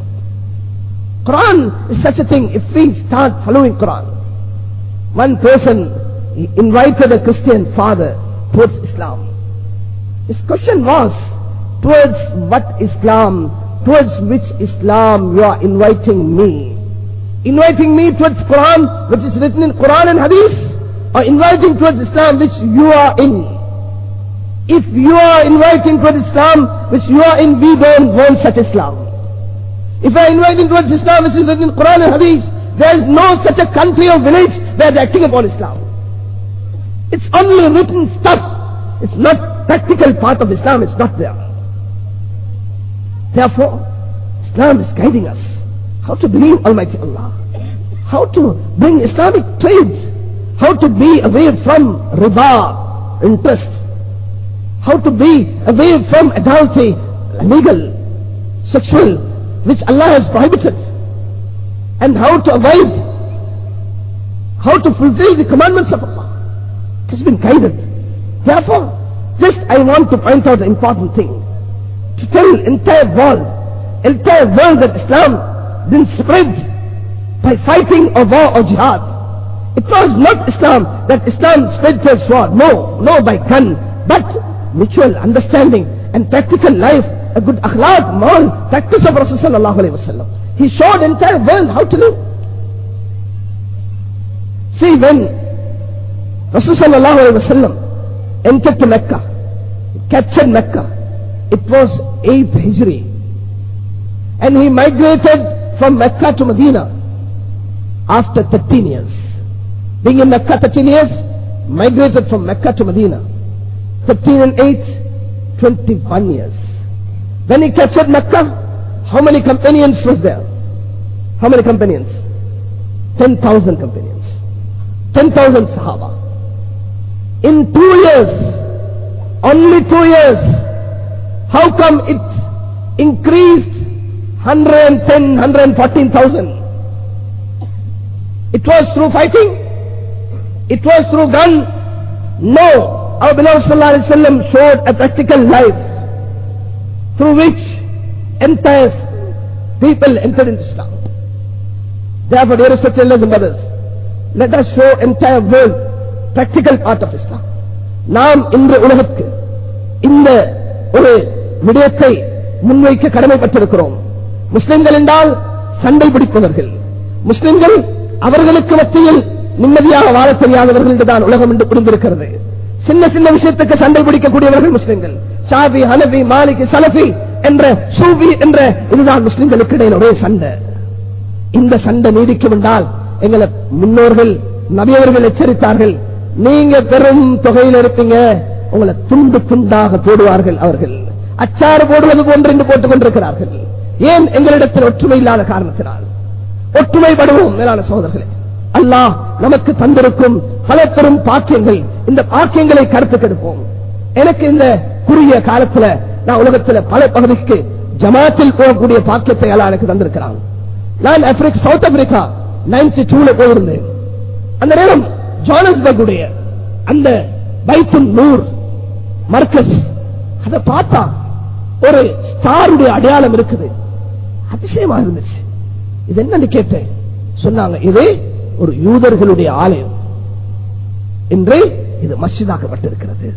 A: Quran is such a thing. If we start following Quran, one person he invited a Christian father towards Islam. His question was, towards what Islam, towards which Islam you are inviting me? Inviting me towards Quran, which is written in Quran and Hadith, or inviting towards Islam which you are in? If you are inviting towards Islam which you are in, we don't want such Islam. If I are inviting towards Islam which is written in Quran and Hadith, there is no such a country or village where they are acting upon Islam. It's only written stuff. It's not practical part of Islam. It's not there. Therefore, Islam is guiding us how to believe Almighty Allah, how to bring Islamic trades, how to be away from riba, interest, how to be away from adultery, legal, sexual, which Allah has prohibited, and how to avoid, how to fulfill the commandments of Allah. It has been guided. Therefore, just I want to point out an important thing. To tell entire world, entire world that Islam didn't spread by fighting or war or jihad. It was not Islam that Islam spread to sword. No, no by gun, but mutual understanding and practical life, a good akhlaq, moral practice of Rasulullah sallallahu alaihi wasallam. He showed entire world how to live. See when Rasulullah sallallahu alaihi wasallam entered to Mecca, captured Mecca, it was 8th Hijri. And he migrated from Mecca to Medina after 13 years. Being in Mecca 13 years, migrated from Mecca to Medina. 13 and 8, 21 years. When he captured Mecca, how many companions was there? How many companions? 10,000 companions. 10,000 Sahaba. In two years, only two years, how come it increased 110, 114,000? It was through fighting? It was through gun? No. Our beloved Sallallahu Alaihi Wasallam showed a practical life through which entire people entered into Islam. Therefore, dear respected elders and brothers, let us show entire world practical part of Islam. நாம் இன்று உலகத்துக்கு இந்த ஒரு விடயத்தை முன்வைக்க கடமைப்பட்டிருக்கிறோம் முஸ்லிம்கள் என்றால் சண்டை பிடிப்பவர்கள் முஸ்லிம்கள் அவர்களுக்கு மத்தியில் நிம்மதியாக வாழ தெரியாதவர்கள் என்றுதான் உலகம் என்று புரிந்திருக்கிறது சின்ன சின்ன விஷயத்துக்கு சண்டை பிடிக்கக்கூடியவர்கள் முஸ்லிம்கள் ஷாபி ஹனபி மாலிகி சலபி என்ற சூபி என்ற இதுதான் முஸ்லிம்களுக்கு இடையில் ஒரே சண்டை இந்த சண்டை நீடிக்கும் என்றால் எங்களை முன்னோர்கள் நபியவர்கள் எச்சரித்தார்கள் நீங்க பெரும் தொகையில் இருப்பீங்க உங்களை துண்டு துண்டாக போடுவார்கள் அவர்கள் அச்சாறு போடுவது போன்று என்று போட்டுக் கொண்டிருக்கிறார்கள் ஏன் எங்களிடத்தில் ஒற்றுமை இல்லாத காரணத்தினால் ஒற்றுமைப்படுவோம் மேலான சோதர்களே அல்லாஹ் நமக்கு தந்திருக்கும் பல பெரும் பாக்கியங்கள் இந்த பாக்கியங்களை கருத்து கெடுப்போம் எனக்கு இந்த குறுகிய காலத்துல நான் உலகத்துல பல பகுதிக்கு ஜமாத்தில் போகக்கூடிய பாக்கியத்தை எல்லாம் எனக்கு தந்திருக்கிறான் நான் ஆப்பிரிக்கா சவுத் ஆப்பிரிக்கா நைன்டி டூல போயிருந்தேன் அந்த நேரம் ஜோனஸ்பர்க் உடைய அந்த பைத்துன் நூர் மர்க்கஸ் அதை பார்த்தா ஒரு ஸ்டாருடைய அடையாளம் இருக்குது அதிசயமா இருந்துச்சு இது என்னன்னு கேட்டேன் சொன்னாங்க இது ஒரு யூதர்களுடைய ஆலயம் இன்று இது மஸ்ஜிதாக்கப்பட்டிருக்கிறது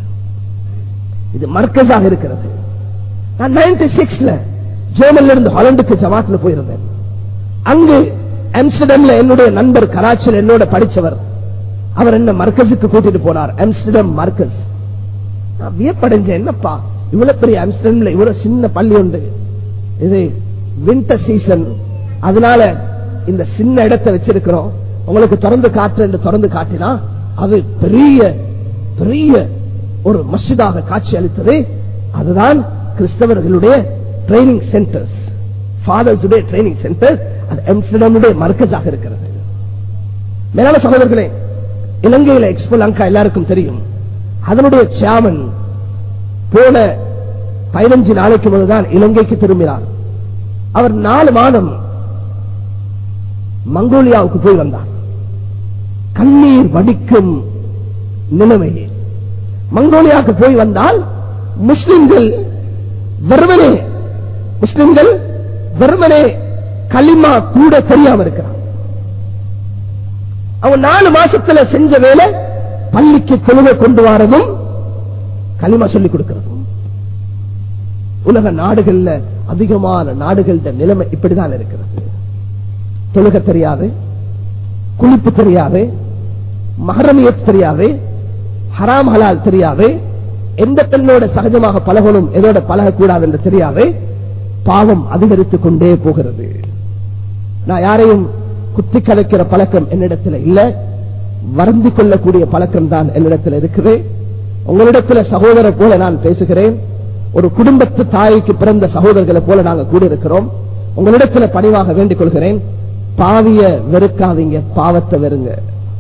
A: இது மர்க்கஸாக இருக்கிறது நான் நைன்டி சிக்ஸ்ல ஜெர்மன்ல இருந்து ஹாலண்டுக்கு ஜமாத்ல போயிருந்தேன் அங்கு ஆம்ஸ்டர்டம்ல என்னுடைய நண்பர் கராச்சியில் என்னோட படிச்சவர் அவர் என்ன மர்க்கஸுக்கு கூட்டிட்டு போனார் ஆம்ஸ்டர்டம் மர்க்கஸ் நான் வியப்படைஞ்சேன் என்னப்பா இவ்வளவு பெரிய ஆம்ஸ்டர்டம்ல இவ்வளவு சின்ன பள்ளி உண்டு இது வின்டர் சீசன் அதனால இந்த சின்ன இடத்தை வச்சிருக்கிறோம் உங்களுக்கு திறந்து காற்று என்று திறந்து காட்டினா அது பெரிய பெரிய ஒரு மஸ்ஜிதாக காட்சி அளித்தது அதுதான் கிறிஸ்தவர்களுடைய ட்ரைனிங் சென்டர்ஸ் ஃபாதர்ஸ் உடைய ட்ரைனிங் சென்டர் அது எம்ஸ்டர்டமுடைய மர்க்கஸாக இருக்கிறது மேலான சகோதரர்களே இலங்கையில எக்ஸ்போ லங்கா எல்லாருக்கும் தெரியும் அதனுடைய சேர்மன் போன பதினஞ்சு நாளைக்கு முதல்தான் இலங்கைக்கு திரும்பினார் அவர் நாலு மாதம் மங்கோலியாவுக்கு போய் வந்தார் கண்ணீர் வடிக்கும் நிலைமையே மங்கோலியாவுக்கு போய் வந்தால் முஸ்லிம்கள் வெறுமனே முஸ்லிம்கள் வெறுமனே களிமா கூட தெரியாம இருக்கிறான் அவன் நாலு மாசத்துல செஞ்ச வேலை பள்ளிக்கு தொழுகை கொண்டு வரதும் களிமா சொல்லிக் கொடுக்கிறதும் உலக நாடுகள்ல அதிகமான நாடுகள நிலைமை இப்படிதான் இருக்கிறது தொழுக தெரியாது குளிப்பு தெரியாது மகரமியத் தெரியாது ஹராம் ஹலால் தெரியாது எந்த பெண்ணோட சகஜமாக பழகணும் எதோட பழகக்கூடாது என்று தெரியாது பாவம் அதிகரித்துக் கொண்டே போகிறது நான் யாரையும் குத்தி கலைக்கிற பழக்கம் என்னிடத்தில் இல்ல வருந்தி கொள்ளக்கூடிய பழக்கம் தான் என்னிடத்தில் இருக்குது உங்களிடத்தில் சகோதரர் போல நான் பேசுகிறேன் ஒரு குடும்பத்து தாய்க்கு பிறந்த சகோதரர்களை போல நாங்கள் கூடியிருக்கிறோம் உங்களிடத்தில் பணிவாக வேண்டிக் கொள்கிறேன் பாவிய வெறுக்காதீங்க பாவத்தை வெறுங்க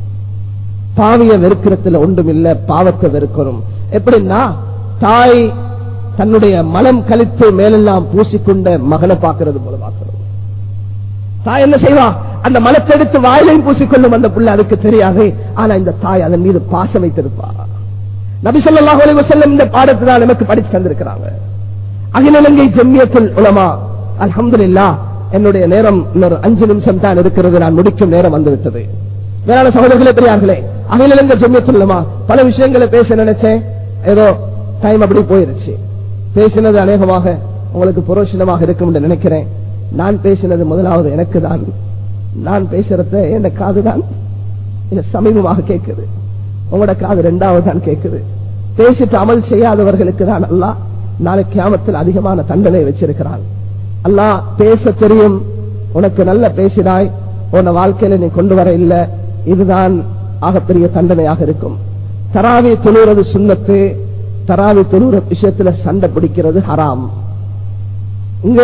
A: பாவிய வெறுக்கிறதுல ஒன்றும் இல்ல பாவத்தை வெறுக்கணும் எப்படின்னா தாய் தன்னுடைய மலம் கழித்து மேலெல்லாம் பூசிக்கொண்ட மகனை பார்க்கிறது போல பார்க்கணும் தாய் என்ன செய்வா அந்த மலத்தை எடுத்து வாயிலையும் பூசிக்கொள்ளும் அந்த புள்ள அதுக்கு தெரியாது ஆனா இந்த தாய் அதன் மீது பாசம் வைத்திருப்பா நபிசல்லாஹ் அலைவசல்லம் இந்த பாடத்தை தான் நமக்கு படிச்சு தந்திருக்கிறாங்க அகில இலங்கை ஜெம்மியத்தில் உலமா அல்ஹம்துலில்லா என்னுடைய நேரம் இன்னொரு அஞ்சு நிமிஷம் தான் இருக்கிறது நான் முடிக்கும் நேரம் வந்துவிட்டது வேளாண் சகோதரர்களே பெரியார்களே அகில இலங்கை ஜெம்மியத்தில் உலமா பல விஷயங்களை பேச நினைச்சேன் ஏதோ டைம் அப்படி போயிருச்சு பேசினது அநேகமாக உங்களுக்கு புரோஷனமாக இருக்கும் என்று நினைக்கிறேன் நான் பேசினது முதலாவது எனக்கு தான் நான் பேசுறத என் காது தான் சமீபமாக கேட்குது உங்களோட காது ரெண்டாவது தான் கேட்குது பேசிட்டு அமல் செய்யாதவர்களுக்கு தான் அல்லா நாளை கியாமத்தில் அதிகமான தண்டனை வச்சிருக்கிறான் அல்லா பேச தெரியும் உனக்கு நல்ல பேசினாய் உன்னை வாழ்க்கையில நீ கொண்டு வர இல்ல இதுதான் ஆகப்பெரிய தண்டனையாக இருக்கும் தராவி தொழுறது சுண்ணத்து தராவி தொழுற விஷயத்துல சண்டை பிடிக்கிறது ஹராம் இங்க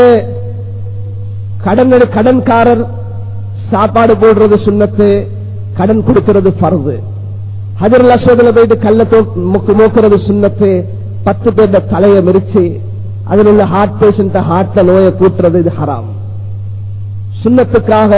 A: கடன் கடன்காரர் சாப்பாடு போடுறது சுண்ணத்து கடன் கொடுக்கிறது பருது ஹஜர் அசோதில் போயிட்டு கல்ல மோக்குறது சுண்ணத்து பத்து பேர்ட தலையை மிரிச்சு அதில் உள்ள ஹார்ட் பேஷண்ட் ஹார்ட்ல நோயை கூட்டுறது இது ஹராம் சுண்ணத்துக்காக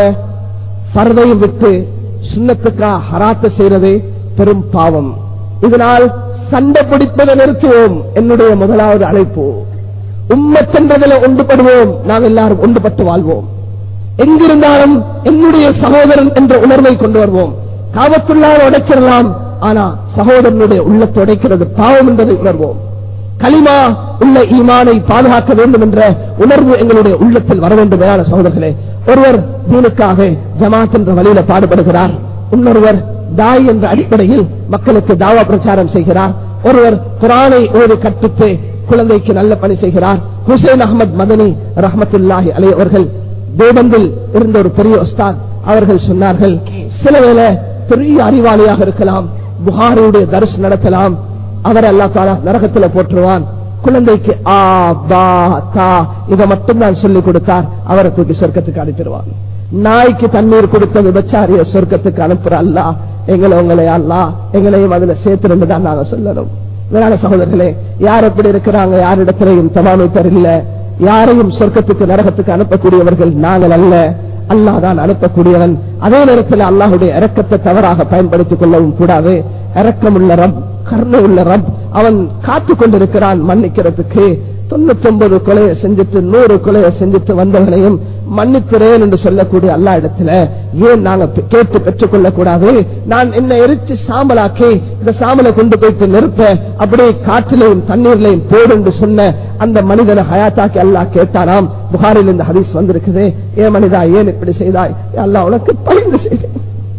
A: பரதையும் விட்டு சுண்ணத்துக்காக ஹராத்த செய்யறது பெரும் பாவம் இதனால் சண்டை பிடிப்பதை நிறுத்துவோம் என்னுடைய முதலாவது அழைப்பு உம்மத்தென்றதில் ஒன்றுபடுவோம் நாம் எல்லாரும் ஒன்றுபட்டு வாழ்வோம் எங்கிருந்தாலும் என்னுடைய சகோதரன் என்ற உணர்வை கொண்டு வருவோம் காவத்துள்ளாக உடைச்சிடலாம் ஆனா சகோதரனுடைய உள்ளத்தை உடைக்கிறது பாவம் என்பதை உணர்வோம் களிமா உள்ள ஈமானை பாதுகாக்க வேண்டும் என்ற உணர்வு எங்களுடைய உள்ளத்தில் வர வேண்டும் மேலான சகோதரர்களே ஒருவர் தீனுக்காக ஜமாத் என்ற வழியில பாடுபடுகிறார் இன்னொருவர் தாய் என்ற அடிப்படையில் மக்களுக்கு தாவா பிரச்சாரம் செய்கிறார் ஒருவர் குரானை ஓதி கற்பித்து குழந்தைக்கு நல்ல பணி செய்கிறார் ஹுசைன் அகமது மதனி ரஹமத்துல்லாஹி அலை அவர்கள் தேவந்தில் இருந்த ஒரு பெரிய உஸ்தாத் அவர்கள் சொன்னார்கள் சில வேளை பெரிய அறிவாளியாக இருக்கலாம் புகாரியுடைய தரிசு நடத்தலாம் அவர் அல்லா தாலா நரகத்துல போட்டுருவான் குழந்தைக்கு ஆ பா தா இதை மட்டும்தான் சொல்லிக் கொடுத்தார் அவரை தூக்கி சொர்க்கத்துக்கு அனுப்பிடுவான் நாய்க்கு தண்ணீர் கொடுத்த விபச்சாரிய சொர்க்கத்துக்கு அனுப்புற அல்லா எங்களை உங்களை அல்லா எங்களையும் அதுல சேர்த்து தான் நாங்க சொல்லணும் வேளாண் சகோதரர்களே யார் எப்படி இருக்கிறாங்க யாரிடத்திலையும் தமாமைத்தர் இல்ல யாரையும் சொர்க்கத்துக்கு நரகத்துக்கு அனுப்பக்கூடியவர்கள் நாங்கள் அல்ல அல்லாஹ் தான் அனுப்பக்கூடியவன் அதே நேரத்தில் அல்லாஹுடைய இறக்கத்தை தவறாக பயன்படுத்திக் கொள்ளவும் கூடாது இறக்கமுள்ள ரப் கருணை உள்ள ரப் அவன் காத்து கொண்டிருக்கிறான் மன்னிக்கிறதுக்கு தொண்ணூத்தி ஒன்பது கொலையை செஞ்சுட்டு நூறு கொலையை செஞ்சுட்டு வந்தவனையும் மன்னிக்கிறேன் என்று சொல்லக்கூடிய அல்லா இடத்துல ஏன் நாங்க கேட்டு பெற்றுக் கொள்ள கூடாது நான் என்ன எரிச்சு சாம்பலாக்கி இந்த சாம்பலை கொண்டு போயிட்டு நிறுத்த அப்படியே காற்றிலையும் தண்ணீர்லையும் போடு என்று சொன்ன அந்த மனிதனை ஹயாத்தாக்கி அல்லா கேட்டாராம் புகாரில் இந்த ஹதீஸ் வந்திருக்குது ஏன் மனிதா ஏன் இப்படி செய்தாய் அல்லா உனக்கு பயந்து செய்தேன்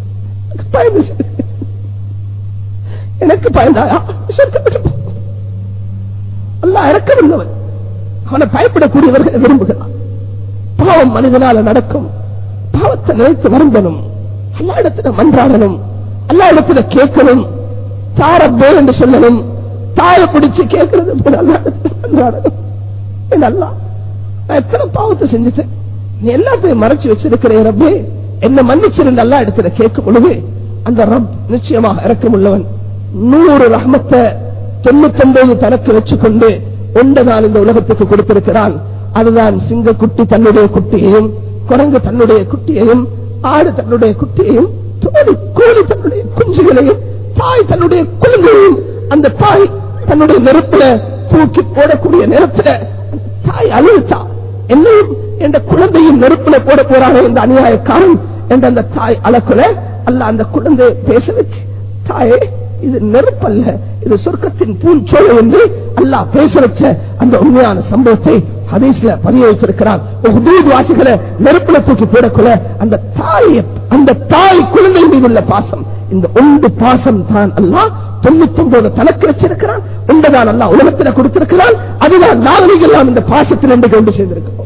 A: பயந்து செய்தேன் எனக்கு பயந்தாயா சொர்க்கப்பட்டு அல்லா இறக்கவில்லவன் அவனை பயப்படக்கூடியவர்களை விரும்புகிறான் பாவம் மனிதனால நடக்கும் பாவத்தை நினைத்து வருந்தனும் எல்லா இடத்துல மன்றாடணும் எல்லா இடத்துல கேட்கணும் தாரப்பே என்று சொல்லணும் தாயை பிடிச்சு கேட்கறது போல எல்லா இடத்துல மன்றாடணும் நல்லா நான் எத்தனை பாவத்தை செஞ்சுட்டேன் நீ எல்லாத்தையும் மறைச்சு வச்சிருக்கிறேன் ரப்பே என்ன மன்னிச்சிருந்த எல்லா இடத்துல கேட்கும் பொழுது அந்த ரப் நிச்சயமாக இறக்கம் உள்ளவன் நூறு ரஹ்மத்தை தொண்ணூத்தி ஒன்பது தனக்கு வச்சுக்கொண்டு ஒன்றதான் இந்த உலகத்துக்கு கொடுத்திருக்கிறான் அதுதான் சிங்க குட்டி தன்னுடைய குட்டியையும் குரங்கு தன்னுடைய குட்டியையும் ஆடு தன்னுடைய குட்டியையும் தோழி கோழி தன்னுடைய குஞ்சுகளையும் தாய் தன்னுடைய குழந்தையையும் அந்த தாய் தன்னுடைய நெருப்புல தூக்கி போடக்கூடிய நேரத்துல அந்த தாய் அழுத்தா என்னையும் என்ற குழந்தையும் நெருப்புல போட போறானே இந்த அநியாயக்காரன் என்ற அந்த தாய் அழக்குல அல்ல அந்த குழந்தையை பேச வச்சு தாயே இது நெருப்பல்ல இது சொர்க்கத்தின் பூஞ்சோலை என்று அல்லாஹ் பேச வச்ச அந்த உண்மையான சம்பவத்தை ஹதீஸ்ல பதிய வைத்திருக்கிறான் ஹுதூத் வாசிகளை நெருப்புல தூக்கி போடக்குள்ள அந்த தாய் அந்த தாய் குழந்தை மீது உள்ள பாசம் இந்த ஒன்று பாசம் தான் அல்லாஹ் தொண்ணூத்தி ஒன்பது தனக்கு வச்சிருக்கிறான் ஒன்றுதான் அல்லாஹ் உலகத்தில் கொடுத்திருக்கிறான் அதுதான் நாங்கள் எல்லாம் இந்த பாசத்தில் என்று கொண்டு சேர்ந்திருக்கிறோம்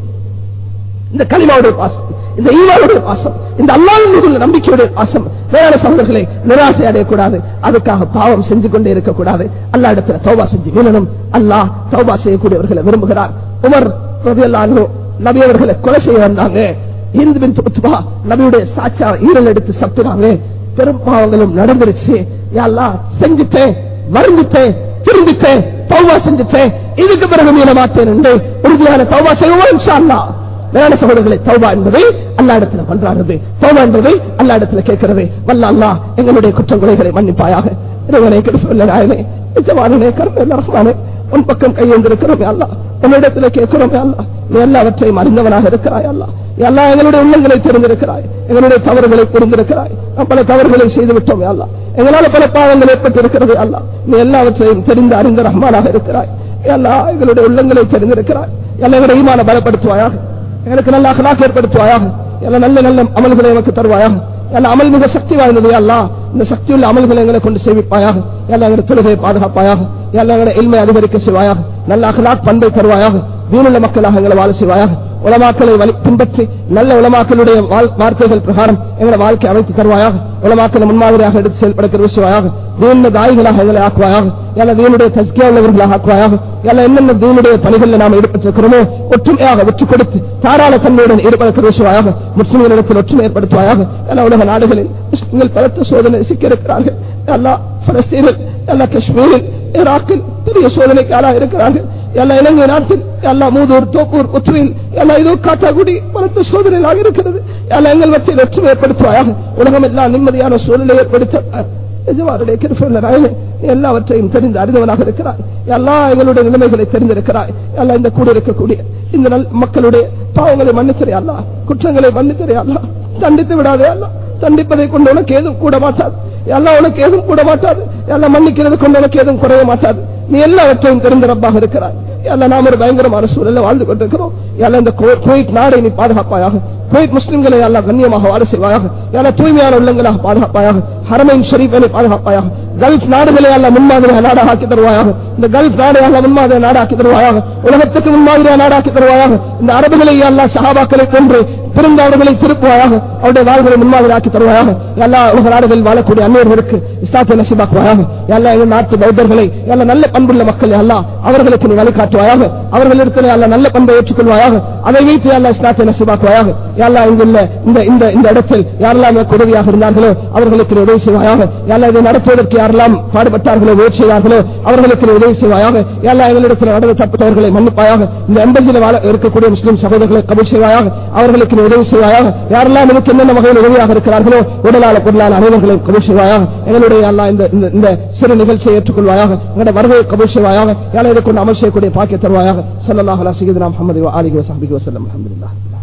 A: இந்த களிமாவுடைய பாசம் இந்த ஈவாளுடைய பாசம் இந்த அல்லாவின் மீது உள்ள நம்பிக்கையுடைய பாசம் வேளாண் சகோதரர்களை நிராசை அடையக்கூடாது அதுக்காக பாவம் செஞ்சு கொண்டே இருக்கக்கூடாது அல்லா இடத்துல தௌபா செஞ்சு மீளணும் அல்லாஹ் தௌபா செய்யக்கூடியவர்களை விரும்புகிறார் உமர் ரதியல்லாஹு நபி அவர்களை கொலை செய்ய வந்தாங்க இந்து பின் துபா நபியுடைய சாச்சா ஈரல் எடுத்து சப்பினாங்க பெரும் பாவங்களும் நடந்துருச்சு யாழ்லா செஞ்சுட்டேன் வருந்துட்டேன் திரும்பிட்டேன் தௌபா செஞ்சுட்டேன் இதுக்கு பிறகு மீள மாட்டேன் என்று உறுதியான தௌபா செய்வோம் இன்ஷா அல்லாஹ் வேளாண் சகோதரர்களை தௌபா என்பதை அல்லா இடத்துல பண்றாடுது தௌபா என்பதை அல்லா இடத்துல கேட்கிறது வல்ல அல்லா எங்களுடைய குற்றம் குறைகளை மன்னிப்பாயாக இறைவனை கெடுப்பில்லை நாயனே நிஜமானே கருமே ரஹ்மானே உன் பக்கம் கையெழுந்திருக்கிறோமே அல்லா உன்னிடத்துல கேட்கிறோமே அல்லா நீ எல்லாவற்றையும் அறிந்தவனாக இருக்கிறாய் அல்லா எல்லா எங்களுடைய உள்ளங்களை தெரிந்திருக்கிறாய் எங்களுடைய தவறுகளை புரிந்திருக்கிறாய் நாம் பல தவறுகளை செய்து விட்டோமே அல்லா எங்களால பல பாவங்கள் ஏற்பட்டிருக்கிறது அல்லா நீ எல்லாவற்றையும் தெரிந்து அறிந்த ரஹ்மானாக இருக்கிறாய் எல்லா எங்களுடைய உள்ளங்களை தெரிந்திருக்கிறாய் எல்லா எங்களுடைய ஈமான பலப்படுத்துவாயாக எங்களுக்கு நல்ல அகலாக ஏற்படுத்துவாயாக எல்லா நல்ல நல்ல அமல்களை எனக்கு தருவாயாக எல்லா அமல் மிக சக்தி வாய்ந்தது அல்லா இந்த சக்தி உள்ள அமல்களை எங்களை கொண்டு சேவிப்பாயாக எல்லா எங்களுடைய தொழுகையை பாதுகாப்பாயாக எல்லா எங்களுடைய இல்மை அதிகரிக்க செய்வாயாக நல்ல அகலாக் பண்பை தருவாயாக வீணுள்ள மக்களாக எங்களை வாழ செய்வாயாக உலமாக்களை வழி பின்பற்றி நல்ல உலமாக்களுடைய வார்த்தைகள் பிரகாரம் எங்களை வாழ்க்கை அமைத்து தருவாயாக உலமாக்களை முன்மாதிரியாக எடுத்து செயல்படுத்த செய்வாயாக தீன தாய்களாக எங்களை ஆக்குவாயாக எல்லா தீனுடைய தஸ்கியா உள்ளவர்களாக ஆக்குவாயாக எல்லா என்னென்ன தீனுடைய பணிகளில் நாம் ஈடுபட்டிருக்கிறோமோ ஒற்றுமையாக ஒற்றுக் கொடுத்து தாராள தன்மையுடன் ஈடுபடுத்த செய்வாயாக முஸ்லிம்களிடத்தில் ஒற்றுமை ஏற்படுத்துவாயாக எல்லா உலக நாடுகளில் முஸ்லிம்கள் பலத்த சோதனை சிக்கியிருக்கிறார்கள் எல்லா பலஸ்தீனில் எல்லா காஷ்மீரில் ஈராக்கில் பெரிய சோதனைக்கு ஆளாக இருக்கிறார்கள் எல்லா இலங்கை நாட்டில் எல்லா மூதூர் தோப்பூர் ஒற்றுமையில் எல்லா இதோ காட்டாக்குடி பலத்த சோதனைகளாக இருக்கிறது எல்லா எங்கள் மத்தியில் ஒற்றுமை ஏற்படுத்துவாயாக உலகம் எல்லாம் நிம்மதியான சூழ்நிலை ஏற்படுத்த எஜமாருடைய கிருப்பல்ல நாயனே எல்லாவற்றையும் தெரிந்து அறிந்தவனாக இருக்கிறாய் எல்லா எங்களுடைய நிலைமைகளை தெரிந்திருக்கிறாய் எல்லாம் இந்த கூட இருக்கக்கூடிய இந்த நல் மக்களுடைய பாவங்களை மன்னித்தரே அல்ல குற்றங்களை மன்னித்தரே அல்ல தண்டித்து விடாதே அல்ல தண்டிப்பதை கொண்டு உனக்கு ஏதும் கூட மாட்டாது எல்லாம் உனக்கு ஏதும் கூட மாட்டாது எல்லாம் மன்னிக்கிறது கொண்டு உனக்கு ஏதும் குறைய மாட்டாது நீ எல்லாவற்றையும் தெரிந்த ரப்பாக இருக்கிறாய் எல்லாம் நாம் ஒரு பயங்கரமான சூழல வாழ்ந்து கொண்டிருக்கிறோம் எல்லாம் இந்த குவைத் நாடை நீ பாதுகாப்பாயாக குவைத் முஸ்லிம்களை எல்லாம் கண்ணியமாக வாழ செய்வாயாக எல்லாம் தூய்மையான உள்ளங்களாக பாதுகாப்பாயாக ஹரமைன் ஷரீஃபை பாதுகாப்பாயாக கல்ஃப் நாடுகளை எல்லாம் முன்மாதிரியாக நாடாக ஆக்கி தருவாயாக இந்த கல்ஃப் நாடை எல்லாம் முன்மாதிரி நாடாக்கி தருவாயாக உலகத்துக்கு முன்மாதிரியாக நாடாக்கி தருவாயாக இந்த அரபுகளை எல்லாம் சகாபாக்களை கொன்று திரும்ப அவர்களை திருப்புவாயாக அவருடைய வாழ்களை முன்மாதிரி ஆக்கி தருவாயாக எல்லா உலக நாடுகளில் வாழக்கூடிய அந்நியர்களுக்கு இஸ்லாத்தை நசிபாக்குவாயாக எல்லா எங்கள் நாட்டு பௌத்தர்களை எல்லா நல்ல பண்புள்ள மக்கள் அல்லா அவர்களுக்கு நீ வழிகாட்டுவாயாக அவர்களிடத்தில் அல்ல நல்ல பண்பை ஏற்றுக்கொள்வாயாக அதை வைத்து அல்லா இஸ்லாத்தை நசிபாக்குவாயாக எல்லா இங்குள்ள இந்த இந்த இந்த இடத்தில் யாரெல்லாம் எனக்கு உதவியாக இருந்தார்களோ அவர்களுக்கு நீ உதவி செய்வாயாக எல்லா இதை நடத்துவதற்கு யாரெல்லாம் பாடுபட்டார்களோ முயற்சி செய்தார்களோ அவர்களுக்கு நீ உதவி செய்வாயாக எல்லா எங்களிடத்தில் நடந்து தப்பட்டவர்களை மன்னிப்பாயாக இந்த எம்பசியில் வாழ இருக்கக்கூடிய முஸ்லிம் சகோதரர்களை கபூல் செய்வாயாக அவர்களுக்கு நீ உதவி செய்வாயாக யாரெல்லாம் எனக்கு என்னென்ன வகையில் உதவியாக இருக்கிறார்களோ உடலால பொருளான அனைவர்களையும் கபூல் செய்வாயாக எங்களுடைய அல்லா இந்த இந்த- இந்த சிறு நிகழ்ச்சியை ஏற்றுக்கொள்வாயாக எங்களுடைய வருகையை கபூல் செய்வாயாக யாரை இதை கொண்டு அமல் செய்யக்கூடிய பாக்கிய தருவாயாக சல்லல்லாஹ் அலா சீதனா முஹம்மது வ ஆலிஹி வ ஸஹ்பிஹி வஸல்லம் அல்ஹம்துலில்லாஹ்